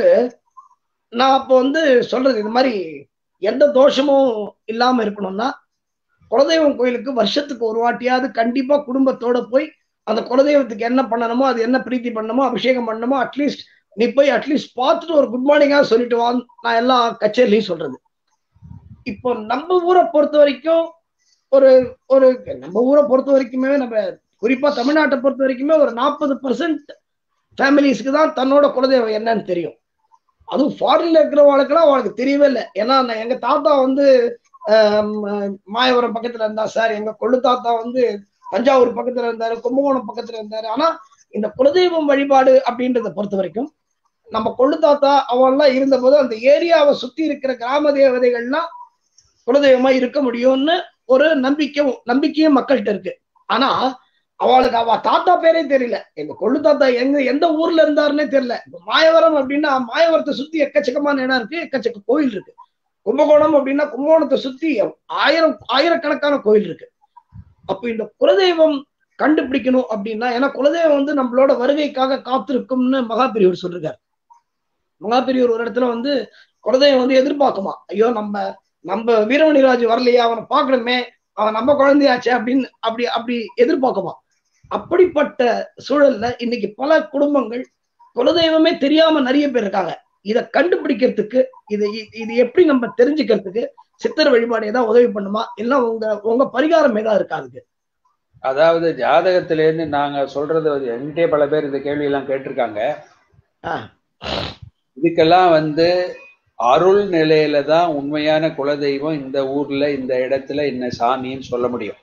நான் அப்போ வந்து சொல்றது இது மாதிரி எந்த தோஷமும் இல்லாம இருக்கணும்னா குலதெய்வம் கோயிலுக்கு வருஷத்துக்கு ஒரு வாட்டியாவது கண்டிப்பா குடும்பத்தோட போய் அந்த குலதெய்வத்துக்கு என்ன பண்ணணுமோ அது என்ன பிரீத்தி பண்ணணுமோ அபிஷேகம் பண்ணணுமோ அட்லீஸ்ட் நீ போய் அட்லீஸ்ட் பார்த்துட்டு ஒரு குட் மார்னிங்கா சொல்லிட்டு வா நான் எல்லா கச்சேரிலையும் சொல்றது இப்போ நம்ம ஊரை பொறுத்த வரைக்கும் ஒரு ஒரு நம்ம ஊரை பொறுத்த வரைக்குமே நம்ம குறிப்பா தமிழ்நாட்டை பொறுத்த வரைக்குமே ஒரு நாற்பது பர்சன்ட் ஃபேமிலிஸ்க்கு தான் தன்னோட குலதெய்வம் என்னன்னு தெரியும் அதுவும் ஃபாரின்ல இருக்கிறவங்களுக்குலாம் அவளுக்கு தெரியவே இல்லை ஏன்னா நான் எங்க தாத்தா வந்து ஆம், மாயவரம் பக்கத்துல இருந்தா சார் எங்க கொள்ளு தாத்தா வந்து தஞ்சாவூர் பக்கத்துல இருந்தாரு கும்பகோணம் பக்கத்துல இருந்தாரு ஆனா இந்த குலதெய்வம் வழிபாடு அப்படின்றத பொறுத்த வரைக்கும் நம்ம கொள்ளு தாத்தா அவன்லாம் இருந்தபோது அந்த ஏரியாவை சுத்தி இருக்கிற கிராம தேவதைகள்லாம் குலதெய்வமா இருக்க முடியும்னு ஒரு நம்பிக்கை நம்பிக்கையும் மக்கள்கிட்ட இருக்கு ஆனா அவளுக்கு அவ தாத்தா பேரே தெரியல எங்க கொள்ளு தாத்தா எங்க எந்த ஊர்ல இருந்தாருன்னே தெரியல இப்ப மாயவரம் அப்படின்னா மாயவரத்தை சுத்தி எக்கச்சக்கமான இடம் இருக்கு எக்கச்சக்க கோயில் இருக்கு கும்பகோணம் அப்படின்னா கும்பகோணத்தை சுத்தி ஆயிரம் ஆயிரக்கணக்கான கோயில் இருக்கு அப்ப இந்த குலதெய்வம் கண்டுபிடிக்கணும் அப்படின்னா ஏன்னா குலதெய்வம் வந்து நம்மளோட வருகைக்காக காத்திருக்கும்னு மகாபெரியவர் சொல்றாரு மகாபெரியவர் ஒரு இடத்துல வந்து குலதெய்வம் வந்து எதிர்பார்க்குமா ஐயோ நம்ம நம்ம வீரமணிராஜ் வரலையே அவனை பார்க்கணுமே அவன் நம்ம குழந்தையாச்சே அப்படின்னு அப்படி அப்படி எதிர்பார்க்குமா அப்படிப்பட்ட சூழல்ல இன்னைக்கு பல குடும்பங்கள் குலதெய்வமே தெரியாம நிறைய பேர் இருக்காங்க இதை கண்டுபிடிக்கிறதுக்கு இது இது எப்படி நம்ம தெரிஞ்சுக்கிறதுக்கு சித்தர் வழிபாடு ஏதாவது உதவி பண்ணுமா இல்ல உங்க உங்க பரிகாரம் ஏதாவது இருக்கா அதுக்கு அதாவது ஜாதகத்திலேருந்து நாங்க சொல்றது வந்து என்கிட்டே பல பேர் இந்த கேள்வி எல்லாம் கேட்டிருக்காங்க ஆ. இதுக்கெல்லாம் வந்து அருள் நிலையில தான் உண்மையான குலதெய்வம் இந்த ஊர்ல இந்த இடத்துல இந்த சாமின்னு சொல்ல முடியும்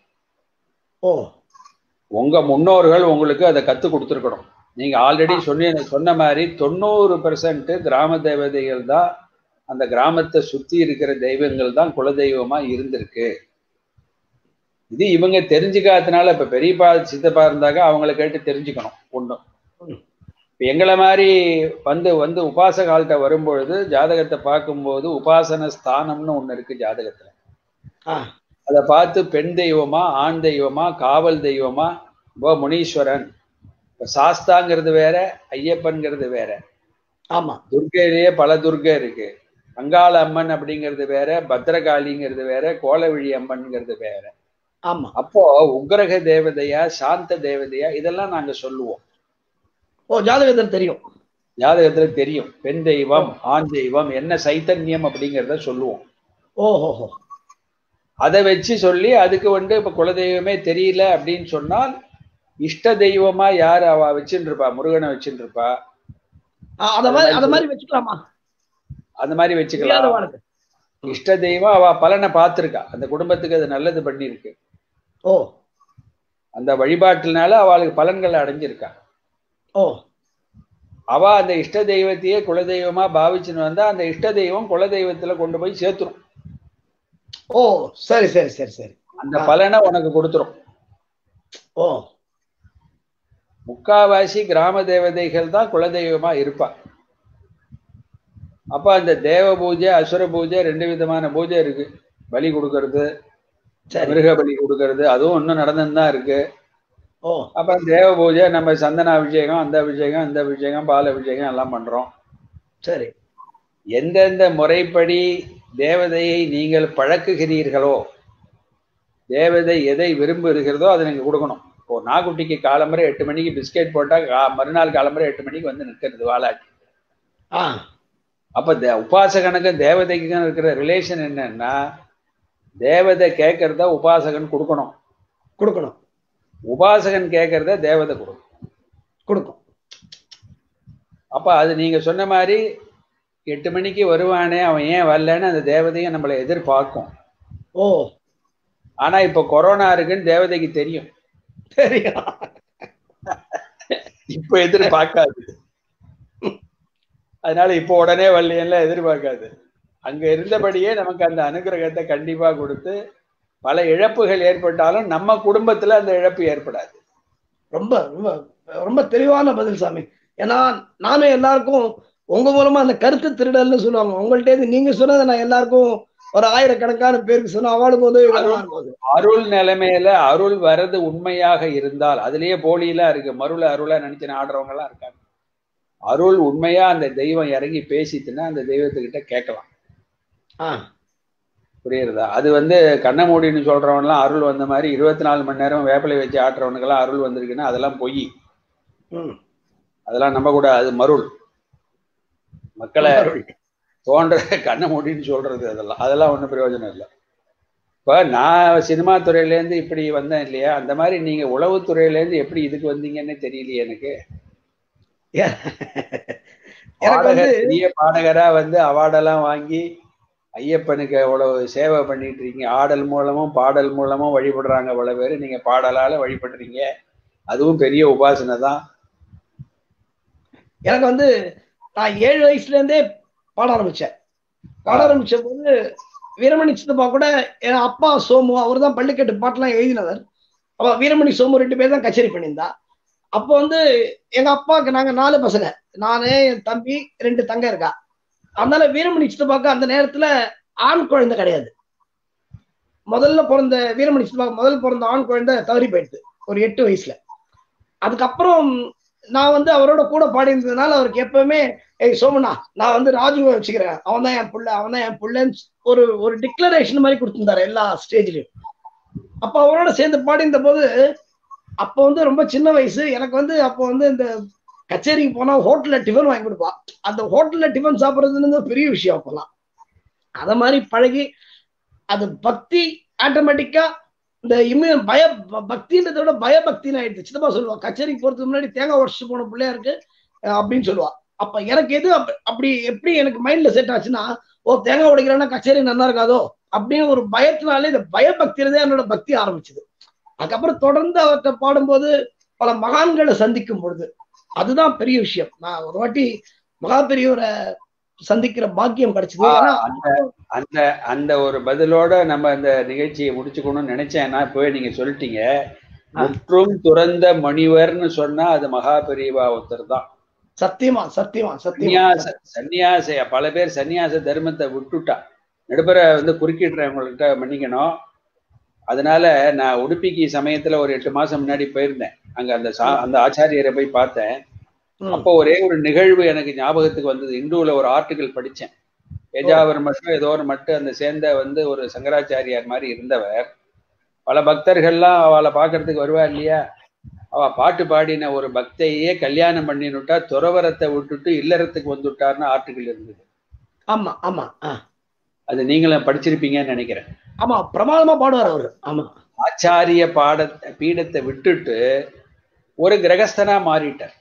ஓ உங்க முன்னோர்கள் உங்களுக்கு அதை கத்து கொடுத்துருக்கணும் நீங்க ஆல்ரெடி சொன்ன சொன்ன மாதிரி தொண்ணூறு பெர்சன்ட் கிராம தேவதைகள் தான் அந்த கிராமத்தை சுத்தி இருக்கிற தெய்வங்கள் தான் குலதெய்வமா இருந்திருக்கு இது இவங்க தெரிஞ்சுக்காதனால இப்ப பெரியப்பா சித்தப்பா இருந்தாக்க அவங்கள கேட்டு தெரிஞ்சுக்கணும் ஒண்ணும் இப்ப எங்களை மாதிரி வந்து வந்து உபாசகால்கிட்ட வரும்பொழுது ஜாதகத்தை பார்க்கும்போது உபாசன ஸ்தானம்னு ஒண்ணு இருக்கு ஜாதகத்துல ஆ அதை பார்த்து பெண் தெய்வமா ஆண் தெய்வமா காவல் தெய்வமா இப்போ முனீஸ்வரன் இப்ப சாஸ்தாங்கிறது வேற ஐயப்பன்கிறது வேற ஆமா துர்க்கையிலேயே பல துர்கை இருக்கு அங்காள அம்மன் அப்படிங்கிறது வேற பத்ரகாளிங்கிறது வேற கோலவிழி அம்மன்ங்கிறது வேற ஆமா அப்போ உக்ரக தேவதையா சாந்த தேவதையா இதெல்லாம் நாங்க சொல்லுவோம் ஓ ஜாதகத்தில் தெரியும் ஜாதகத்துல தெரியும் பெண் தெய்வம் ஆண் தெய்வம் என்ன சைத்தன்யம் அப்படிங்கிறத சொல்லுவோம் ஓஹோஹோ அதை வச்சு சொல்லி அதுக்கு வந்து இப்ப குலதெய்வமே தெரியல அப்படின்னு சொன்னால் இஷ்ட தெய்வமா யார் அவ வச்சுட்டு இருப்பா முருகனை வச்சுட்டு இருப்பா ஆ, அத மாதிரி அத மாதிரி வச்சுக்கலாமா அந்த மாதிரி வச்சுக்கலாம் தெரியாதவாளுக்கு இஷ்ட தெய்வம் அவ பலனை பார்த்திருக்கா அந்த குடும்பத்துக்கு அது நல்லது பண்ணியிருக்கு ஓ அந்த வழிபாட்டினால அவளுக்கு பலன்களை அடைஞ்சிருக்கா ஓ அவ அந்த இஷ்ட தெய்வத்தையே குலதெய்வமா பாவிச்சுன்னு வந்தா அந்த இஷ்ட தெய்வம் குலதெய்வத்துல கொண்டு போய் சேர்த்துரும் ஓ சரி சரி சரி சரி அந்த பலனை உனக்கு கொடுத்துரும் ஓ முக்காவாசி கிராம தேவதைகள் தான் குலதெய்வமா இருப்பா அப்ப அந்த தேவ பூஜை அசுர பூஜை ரெண்டு விதமான பூஜை இருக்கு பலி கொடுக்கறது சரி மிருக பலி கொடுக்கறது அதுவும் இன்னும் நடந்துன்னு தான் இருக்கு ஓ அப்புறம் தேவ பூஜை நம்ம சந்தன அபிஷேகம் அந்த அபிஷேகம் இந்த அபிஷேகம் பால் அபிஷேகம் எல்லாம் பண்றோம் சரி எந்தெந்த முறைப்படி தேவதையை நீங்கள் பழக்குகிறீர்களோ தேவதை எதை விரும்புகிறதோ அதை நீங்க கொடுக்கணும் இப்போ நாகுட்டிக்கு காலம்பரை எட்டு மணிக்கு பிஸ்கெட் போட்டா கா- மறுநாள் காலம்பரை எட்டு மணிக்கு வந்து நிற்கிறது வாலாட்டி ஆ அப்ப தே- உபாசகனுக்கும் தேவதைக்கும் இருக்கிற ரிலேஷன் என்னன்னா தேவதை கேட்கறத உபாசகன் கொடுக்கணும் கொடுக்கணும் உபாசகன் கேட்கறத தேவதை கொடுக்கணும் கொடுக்கும் அப்ப அது நீங்க சொன்ன மாதிரி எட்டு மணிக்கு வருவானே அவன் ஏன் வரலன்னு அந்த தேவதையும் நம்மளை எதிர்பார்க்கும் ஓ ஆனா இப்ப கொரோனா இருக்குன்னு தேவதைக்கு தெரியும் தெரியும் இப்ப எதிர்பார்க்காது அதனால இப்போ உடனே வரலையெல்லாம் எதிர்பார்க்காது அங்க இருந்தபடியே நமக்கு அந்த அனுகிரகத்தை கண்டிப்பா கொடுத்து பல இழப்புகள் ஏற்பட்டாலும் நம்ம குடும்பத்துல அந்த இழப்பு ஏற்படாது ரொம்ப ரொம்ப ரொம்ப தெளிவான பதில் சாமி ஏன்னா நானும் எல்லாருக்கும் உங்க மூலமா அந்த கருத்து திருடல்னு சொல்லுவாங்க உங்கள்ட்ட இருந்து நீங்க சொன்னதை நான் எல்லாருக்கும் ஒரு ஆயிரக்கணக்கான பேருக்கு சொன்ன அவளுக்கு உதவிகரமா இருக்கும் அது அருள் நிலைமையில அருள் வரது உண்மையாக இருந்தால் அதுலயே போலியெல்லாம் இருக்கு மருள அருளா நினைச்சு ஆடுறவங்க எல்லாம் இருக்காங்க அருள் உண்மையா அந்த தெய்வம் இறங்கி பேசிட்டுன்னா அந்த தெய்வத்துக்கிட்ட கேட்கலாம் ஆ புரியுறதா அது வந்து கண்ண மூடின்னு சொல்றவன்லாம் அருள் வந்த மாதிரி இருபத்தி நாலு மணி நேரம் வேப்பிலை வச்சு ஆட்டுறவனுக்கெல்லாம் அருள் வந்திருக்குன்னா அதெல்லாம் பொய் ம் அதெல்லாம் நம்ப கூட அது மருள் மக்களை தோன்ற கண்ண மூடின்னு சொல்றது அதெல்லாம் அதெல்லாம் ஒன்றும் பிரயோஜனம் இல்லை இப்போ நான் சினிமா துறையிலேருந்து இப்படி வந்தேன் இல்லையா அந்த மாதிரி நீங்க உளவுத்துறையிலேருந்து எப்படி இதுக்கு வந்தீங்கன்னு தெரியலையே எனக்கு எனக்கு வந்து பாடகர் பெரிய பாடகரா வந்து அவார்டெல்லாம் வாங்கி ஐயப்பனுக்கு அவ்வளவு சேவை பண்ணிட்டு இருக்கீங்க ஆடல் மூலமும் பாடல் மூலமும் வழிபடுறாங்க அவ்வளவு பேர் நீங்க பாடலால வழிபடுறீங்க அதுவும் பெரிய உபாசனை தான் எனக்கு வந்து நான் ஏழு வயசுல இருந்தே பாட ஆரம்பிச்சேன் பாட ஆரம்பிச்ச போது வீரமணி சித்தப்பா கூட என் அப்பா சோமு அவர் தான் பள்ளிக்கட்டு பாட்டெல்லாம் எழுதினவர் அப்ப வீரமணி சோமு ரெண்டு பேர் தான் கச்சேரி பண்ணியிருந்தா அப்போ வந்து எங்க அப்பாவுக்கு நாங்க நாலு பசங்க நானு என் தம்பி ரெண்டு தங்க இருக்கா அதனால வீரமணி சித்தப்பாக்கு அந்த நேரத்துல ஆண் குழந்தை கிடையாது முதல்ல பிறந்த வீரமணி சித்தப்பாக்கு முதல்ல பிறந்த ஆண் குழந்தை தவறி போயிடுது ஒரு எட்டு வயசுல அதுக்கப்புறம் நான் வந்து அவரோட கூட பாடி இருந்ததுனால அவருக்கு எப்பவுமே ஏய் சோமனா நான் வந்து ராஜுவை வச்சுக்கிறேன் அவன் தான் என் புள்ள அவன் தான் என் புள்ளன்னு ஒரு ஒரு டிக்ளரேஷன் மாதிரி கொடுத்திருந்தாரு எல்லா ஸ்டேஜ்லயும் அப்ப அவரோட சேர்ந்து பாடி இருந்த போது அப்போ வந்து ரொம்ப சின்ன வயசு எனக்கு வந்து அப்போ வந்து இந்த கச்சேரிக்கு போனா ஹோட்டல்ல டிஃபன் வாங்கி கொடுப்பா அந்த ஹோட்டல்ல டிஃபன் சாப்பிடுறதுன்னு பெரிய விஷயம் அப்பெல்லாம் அத மாதிரி பழகி அது பக்தி ஆட்டோமேட்டிக்கா இந்த இம்மி பய ப- பக்தின்றதை விட பயபக்தின்னு ஆயிடுச்சு சித்தப்பா சொல்லுவா கச்சேரிக்கு போறதுக்கு முன்னாடி தேங்காய் உடச்சு போன பிள்ளையா இருக்கு அஹ் அப்படின்னு சொல்லுவா அப்ப எனக்கு எது அப்ப- அப்படி எப்படி எனக்கு மைண்ட்ல செட் ஆச்சுன்னா ஓ தேங்காய் உடைக்கிறேன்னா கச்சேரி நல்லா இருக்காதோ அப்படின்னு ஒரு பயத்தினாலே இந்த பயபக்தியில என்னோட பக்தி ஆரம்பிச்சது அதுக்கப்புறம் தொடர்ந்து அவர்கிட்ட பாடும்போது பல மகான்களை சந்திக்கும் பொழுது அதுதான் பெரிய விஷயம் நான் ஒரு வாட்டி மகா பெரியவரை சந்திக்கிற பாக்கியம் கிடைச்சது ஏன்னா அந்த அந்த ஒரு பதிலோட நம்ம அந்த நிகழ்ச்சியை முடிச்சுக்கணும்னு நினைச்சேன்னா இப்பவே நீங்க சொல்லிட்டீங்க ஆ. முற்றும் துறந்த மணிவர்னு சொன்னா அது மகா பெரியவா ஒருத்தர் தான் சத்தியமா சத்தியமா சத்தியமா சன்னியாச சன்னியாச பல பேர் சன்னியாச தர்மத்தை விட்டுட்டா நடுப்புற வந்து குறுக்கிடுறேன் உங்கள்கிட்ட மன்னிக்கணும் அதனால நான் உடுப்பிக்கு சமயத்துல ஒரு எட்டு மாசம் முன்னாடி போயிருந்தேன் அங்க அந்த சா அந்த ஆச்சாரியரை போய் பார்த்தேன் ம். அப்போ ஒரே ஒரு நிகழ்வு எனக்கு ஞாபகத்துக்கு வந்தது இந்துல ஒரு ஆர்டிகிள் படிச்சேன் பேஜாவர் மட்டும் ஏதோ ஒரு மட்டும் அந்த சேர்ந்த வந்து ஒரு சங்கராச்சாரியார் மாதிரி இருந்தவர் பல பக்தர்கள்லாம் அவளை பார்க்கறதுக்கு வருவா இல்லையா அவ பாட்டு பாடின ஒரு பக்தையே கல்யாணம் பண்ணினுட்டா துறவரத்தை விட்டுட்டு இல்லறத்துக்கு வந்துட்டார்னு ஆர்டிகிள் இருந்தது ஆமா ஆமா ஆ. அது நீங்களும் படிச்சிருப்பீங்கன்னு நினைக்கிறேன் ஆமா பிரமாதமா பாடுவார் அவரு ஆமா ஆச்சாரிய பாட பீடத்தை விட்டுட்டு ஒரு கிரகஸ்தனா மாறிட்டார்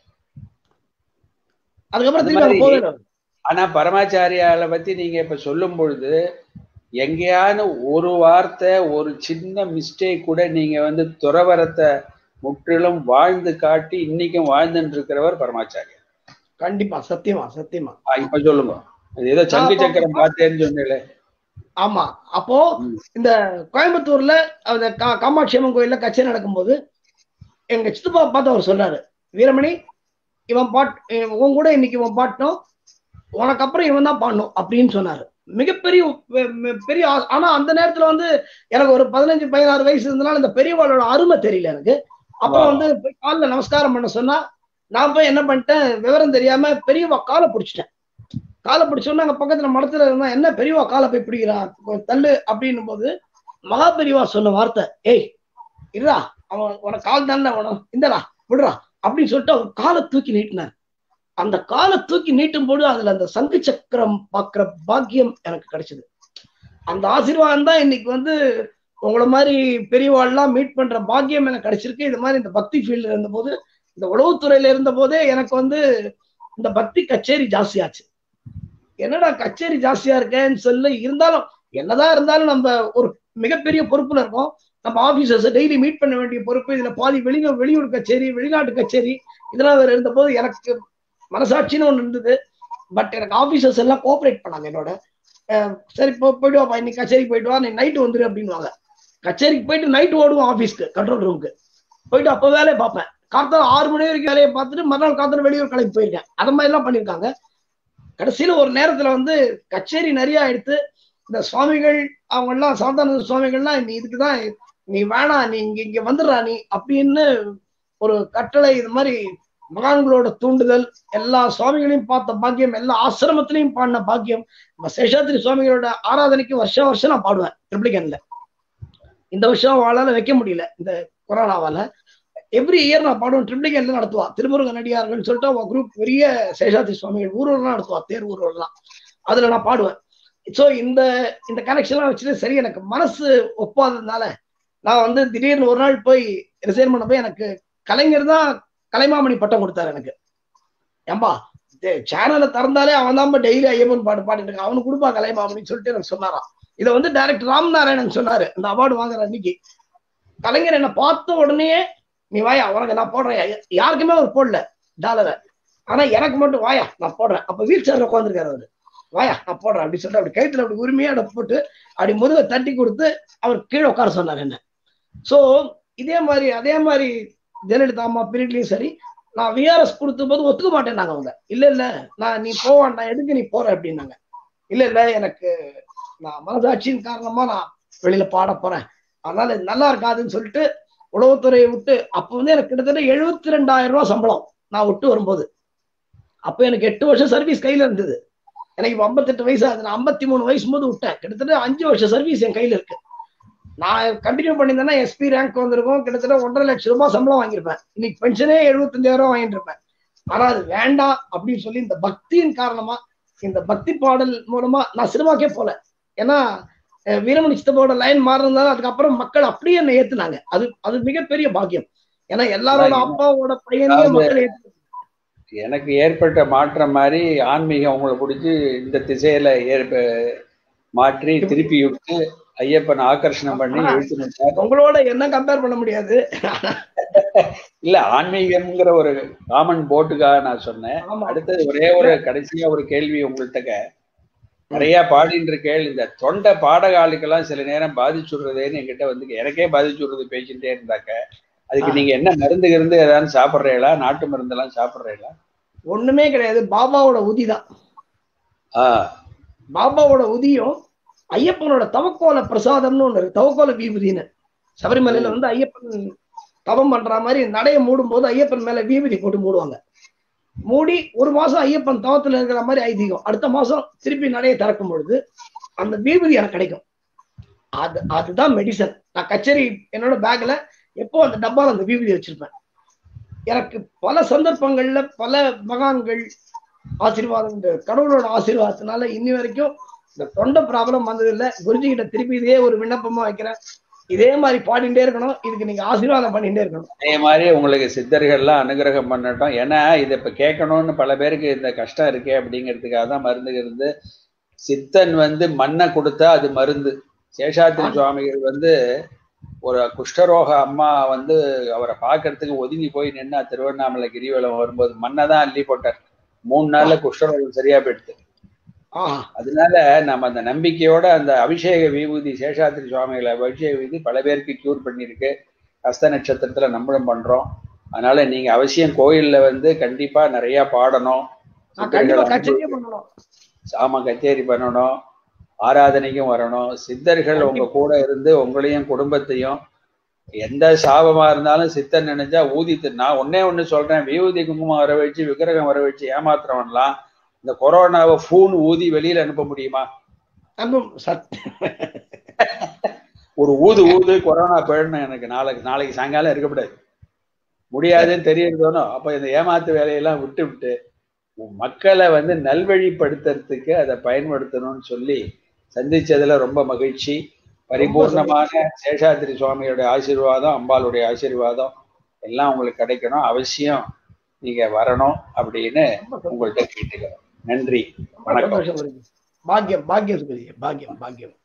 அதுக்கப்புறம் அந்த திரும்பி அங்க மாதிரி- போகல அவரு. ஆனா பரமாச்சாரியால பத்தி நீங்க இப்ப சொல்லும் பொழுது எங்கேயானு ஒரு வார்த்தை ஒரு சின்ன மிஸ்டேக் கூட நீங்க வந்து துறவரத்தை முற்றிலும் வாழ்ந்து காட்டி இன்னைக்கும் வாழ்ந்துட்டு இருக்கிறவர் பரமாச்சாரியார் கண்டிப்பா சத்தியமா சத்தியமா ஆ, இப்ப சொல்லுங்க அது ஏதோ சங்கு சக்கரம் பார்த்தேன்னு சொன்னீங்களே ஆமா அப்போ ம். இந்த கோயம்புத்தூர்ல அந்த கா- காமாட்சி அம்மன் கோயில்ல கச்சேரி நடக்கும்போது எங்க சித்தப்பா பார்த்து அவர் சொல்றாரு வீரமணி இவன் பாட் இவன் உன் கூட இன்னைக்கு இவன் பாட்டணும் உனக்கு அப்புறம் இவன் தான் பாடணும் அப்படின்னு சொன்னாரு மிகப்பெரிய வெ- வெ- பெரிய ஆ- ஆனா அந்த நேரத்துல வந்து எனக்கு ஒரு பதினஞ்சு பதினாறு வயசு இருந்தனால இந்த பெரியவாளோட அருமை தெரியல எனக்கு அப்புறம் Wow. வந்து போய் காலில் நமஸ்காரம் பண்ண சொன்னா நான் போய் என்ன பண்ணிட்டேன் விவரம் தெரியாம பெரியவா காலை பிடிச்சிட்டேன் காலை பிடிச்சோன்னா அங்க பக்கத்துல மடத்துல இருந்தா என்ன பெரியவா காலை போய் பிடிக்கிறான் கொஞ்சம் தள்ளு அப்படின்னும் போது மகா பெரியவா சொன்ன வார்த்தை ஏய் இருடா அவன் உனக்கு கால் தானே உனக்கு இந்தடா விடுறா அப்படின்னு சொல்லிட்டு அவர் காலை தூக்கி நீட்டினார் அந்த காலை தூக்கி நீட்டும் போது அதுல அந்த சங்கு சக்கரம் பார்க்கிற பாக்கியம் எனக்கு கிடைச்சது அந்த ஆசீர்வாதம் தான் இன்னைக்கு வந்து உங்களை மாதிரி பெரியவாள்லாம் மீட் பண்ற பாக்கியம் எனக்கு கிடைச்சிருக்கு இது மாதிரி இந்த பக்தி ஃபீல்ட்ல இருந்தபோது இந்த உளவுத்துறையில இருந்த போதே எனக்கு வந்து இந்த பக்தி கச்சேரி ஜாஸ்தியாச்சு என்னடா கச்சேரி ஜாஸ்தியா இருக்கேன்னு சொல்லி இருந்தாலும் என்னதான் இருந்தாலும் நம்ம ஒரு மிகப்பெரிய பொறுப்புல இருக்கோம் நம்ம ஆபீசர்ஸ் டெய்லி மீட் பண்ண வேண்டிய பொறுப்பு இதுல பாதி வெளியூர் வெளியூர் கச்சேரி வெளிநாட்டு கச்சேரி இதெல்லாம் வேற இருந்தபோது எனக்கு மனசாட்சின்னு ஒண்ணு இருந்தது பட் எனக்கு ஆபீசர்ஸ் எல்லாம் கோஆபரேட் பண்ணாங்க என்னோட அஹ் சரி போ போயிட்டு வாப்பா இன்னைக்கு கச்சேரிக்கு போயிட்டு வா நீ நைட்டு வந்துரு அப்படின்னுவாங்க கச்சேரிக்கு போயிட்டு நைட்டு ஓடுவோம் ஆபீஸ்க்கு கண்ட்ரோல் ரூமுக்கு போயிட்டு அப்போ வேலையை பார்ப்பேன் காத்தால ஆறு மணி வரைக்கும் வேலையை பார்த்துட்டு மறுநாள் காத்தால வெளியூர் கிளம்பி போயிருக்கேன் அது மாதிரி எல்லாம் பண்ணியிருக்காங்க கடைசியில ஒரு நேரத்துல வந்து கச்சேரி நிறைய எடுத்து இந்த சுவாமிகள் அவங்க எல்லாம் சாந்தானந்த சுவாமிகள்லாம் நீ இதுக்குதான் நீ வேணாம் நீ இங்க இங்க வந்துடுறா நீ அப்படின்னு ஒரு கட்டளை இது மாதிரி மகான்களோட தூண்டுதல் எல்லா சுவாமிகளையும் பார்த்த பாக்கியம் எல்லா ஆசிரமத்திலையும் பாடின பாக்கியம் நம்ம சேஷாத்திரி சுவாமிகளோட ஆராதனைக்கு வருஷம் வருஷம் நான் பாடுவேன் ட்ரிப்ளிகன்ல இந்த வருஷம் அவளால வைக்க முடியல இந்த கொரோனாவால எவ்ரி இயர் நான் பாடுவேன் ட்ரிப்ளிகன்ல நடத்துவா திருமுருகன் நடிகார்கள்னு சொல்லிட்டு அவன் குரூப் பெரிய சேஷாத்திரி சுவாமிகள் ஊர்வலம் நடத்துவா தேர் ஊர்வலம் அதுல நான் பாடுவேன் ஸோ இந்த இந்த கனெக்ஷன்லாம் வச்சுட்டு சரி எனக்கு மனசு ஒப்பாததுனால நான் வந்து திடீர்னு ஒரு நாள் போய் ரிசைன் பண்ண போய் எனக்கு கலைஞர் தான் கலைமாமணி பட்டம் கொடுத்தாரு எனக்கு ஏம்பா சேனலை திறந்தாலே அவன் தான் டெய்லி ஐயப்பன் பாட்டு பாடிட்டு இருக்கான் அவனுக்கு கொடுப்பா கலைமாமணின்னு சொல்லிட்டு எனக்கு சொன்னாராம் இதை வந்து டைரக்டர் ராம்நாராயணன் சொன்னாரு இந்த அவார்டு வாங்குற அன்னைக்கு கலைஞர் என்னை பார்த்த உடனே நீ வாயா உனக்கு நான் போடுறேன் யாருக்குமே அவர் போடல டாலரை ஆனா எனக்கு மட்டும் வாயா நான் போடுறேன் அப்ப வீல் சேர்ல உட்காந்துருக்காரு அவரு வாயா நான் போடுறேன் அப்படி சொல்லிட்டு அப்படி கழுத்துல அப்படி உரிமையா அதை போட்டு அப்படி முதுக தட்டி கொடுத்து அவர் கீழே உட்கார சொன்னார் என்ன சோ இதே மாதிரி அதே மாதிரி ஜெயலலிதா அம்மா பீரியட்லயும் சரி நான் விஆர்எஸ் கொடுத்த போது ஒத்துக்க மாட்டேன்னாங்க அவங்க இல்ல இல்ல நான் நீ போவான் எதுக்கு நீ போற அப்படின்னாங்க இல்ல இல்ல எனக்கு நான் மனசாட்சியின் காரணமா நான் வெளியில பாட போறேன் அதனால இது நல்லா இருக்காதுன்னு சொல்லிட்டு உளவுத்துறையை விட்டு அப்ப வந்து எனக்கு கிட்டத்தட்ட எழுபத்தி ரெண்டாயிரம் ரூபாய் சம்பளம் நான் விட்டு வரும்போது அப்ப எனக்கு எட்டு வருஷம் சர்வீஸ் கையில இருந்தது எனக்கு இப்ப ஐம்பத்தெட்டு வயசு ஆகுது நான் ஐம்பத்தி மூணு வயசு போது விட்டேன் கிட்டத்தட்ட அஞ்சு வருஷம் சர்வீஸ் என் கையில இருக்கு நான் கண்டினியூ பண்ணியிருந்தேன்னா எஸ்பி ரேங்க் வந்திருக்கும் கிட்டத்தட்ட ஒன்றரை லட்சம் ரூபாய் சம்பளம் வாங்கியிருப்பேன் இன்னைக்கு பென்ஷனே எழுபத்தஞ்சாயிரம் ரூபாய் வாங்கிட்டு இருப்பேன் ஆனா அது வேண்டாம் அப்படின்னு சொல்லி இந்த பக்தியின் காரணமா இந்த பக்தி பாடல் மூலமா நான் சினிமாக்கே போல ஏன்னா அஹ் வீரமணி சித்தப்போட லைன் மாறினதால அதுக்கப்புறம் மக்கள் அப்படியே என்னை ஏத்துனாங்க அது அது மிகப்பெரிய பாக்கியம் ஏன்னா எல்லாரோட அப்பாவோட பையனையே அதாவது- மக்கள் ஏத்து எனக்கு ஏற்பட்ட மாற்றம் மாதிரி ஆன்மீகம் உங்களை பிடிச்சி இந்த திசையில ஏற்ப மாற்றி திருப்பி விட்டு ஐயப்பன் ஆகர்ஷணம் பண்ணி இழுத்துட்டார் உங்களோட என்ன கம்பேர் பண்ண முடியாது இல்ல ஆன்மீகம்ங்கிற ஒரு காமன் போட்டுக்காக நான் சொன்னேன் ஆமா அடுத்தது ஒரே ஒரு கடைசியா ஒரு கேள்வி உங்கள்கிட்ட நிறைய பாடின்னு இருக்கேள் இந்த தொண்டை பாடகாலுக்கெல்லாம் சில நேரம் பாதிச்சுடுறதேன்னு என்கிட்ட வந்து எனக்கே பாதிச்சுடுறது பேசிட்டே இருந்தாக்க அதுக்கு ஆ. நீங்க என்ன மருந்து இருந்து ஏதாவது சாப்பிட்றீங்களா நாட்டு மருந்தெல்லாம் சாப்பிட்றீங்களா ஒண்ணுமே கிடையாது பாபாவோட உதி தான் ஆஹ் பாபாவோட உதியும் ஐயப்பனோட தவக்கோல பிரசாதம்னு ஒண்ணு இருக்கு தவக்கோல விபூதின்னு சபரிமலையில வந்து ஐயப்பன் தவம் பண்ற மாதிரி நடைய மூடும் போது ஐயப்பன் மேல விபூதி போட்டு மூடுவாங்க மூடி ஒரு மாசம் ஐயப்பன் தவத்துல இருக்கிற மாதிரி ஐதீகம் அடுத்த மாசம் திருப்பி நடைய திறக்கும் பொழுது அந்த விபூதி எனக்கு கிடைக்கும் அது அதுதான் மெடிசன் நான் கச்சேரி என்னோட பேக்ல எப்போ அந்த டப்பால அந்த விபூதி வச்சிருப்பேன் எனக்கு பல சந்தர்ப்பங்கள்ல பல மகான்கள் ஆசீர்வாதம் இந்த கடவுளோட ஆசீர்வாதத்தினால இன்னி வரைக்கும் இந்த தொண்டை ப்ராப்ளம் வந்தது இல்ல குருஜி கிட்ட திருப்பி இதே ஒரு விண்ணப்பமா வைக்கிறேன் இதே மாதிரி பாடிட்டே இருக்கணும் இதுக்கு நீங்க ஆசீர்வாதம் பண்ணிட்டே இருக்கணும் அதே மாதிரி உங்களுக்கு சித்தர்கள்லாம் அனுகிரகம் பண்ணட்டும் ஏன்னா இதை இப்ப கேட்கணும்னு பல பேருக்கு இந்த கஷ்டம் இருக்கே அப்படிங்கிறதுக்காக தான் மருந்து இருந்து சித்தன் வந்து மண்ணை கொடுத்தா அது மருந்து சேஷாத்திரி சுவாமிகள் வந்து ஒரு குஷ்டரோக அம்மா வந்து அவரை பார்க்கறதுக்கு ஒதுங்கி போய் நின்னா திருவண்ணாமலை கிரிவலம் வரும்போது மண்ணை தான் அள்ளி போட்டார் மூணு நாள்ல குஷ்டரோகம் சரியா போயிடுது ஆஹ் அதனால நம்ம அந்த நம்பிக்கையோட அந்த அபிஷேக விபூதி சேஷாத்திரி சுவாமிகளை அபிஷேக விபூதி பல பேருக்கு கியூர் பண்ணியிருக்கு ஹஸ்த நட்சத்திரத்துல நம்மளும் பண்றோம் அதனால நீங்க அவசியம் கோயில்ல வந்து கண்டிப்பா நிறைய பாடணும் நான் கண்டிப்பா கச்சேரியே பண்ணணும் சாம கச்சேரி பண்ணணும் ஆராதனைக்கும் வரணும் சித்தர்கள் உங்க கூட இருந்து உங்களையும் குடும்பத்தையும் எந்த சாபமா இருந்தாலும் சித்தன் நினைச்சா ஊதித்து நான் ஒன்னே ஒண்ணு சொல்றேன் விபூதி குங்குமம் வர வச்சு விக்கிரகம் வர வச்சு ஏமாத்துறவன்லாம் இந்த கொரோனாவை ஃபூன் ஊதி வெளியில அனுப்ப முடியுமா அன்பும் சத் ஒரு ஊது ஊது கொரோனா போயிடணும் எனக்கு நாளைக்கு நாளைக்கு சாயங்காலம் இருக்கக்கூடாது முடியாதுன்னு தெரியறதோனோ அப்ப இந்த ஏமாத்து வேலையெல்லாம் விட்டு விட்டு மக்களை வந்து நல்வழிப்படுத்துறதுக்கு அதை பயன்படுத்தணும்னு சொல்லி சந்திச்சதுல ரொம்ப மகிழ்ச்சி பரிபூர்ணமான சேஷாத்திரி சுவாமியோட ஆசீர்வாதம் அம்பாளுடைய ஆசீர்வாதம் எல்லாம் உங்களுக்கு கிடைக்கணும் அவசியம் நீங்க வரணும் அப்படின்னு உங்கள்கிட்ட கேட்டுக்கிறேன் நன்றி வணக்கம் சந்தோஷம் இருக்கு பாக்கியம் பாக்கியம் சுகுருஜி பாக்கியம் பாக்கியம்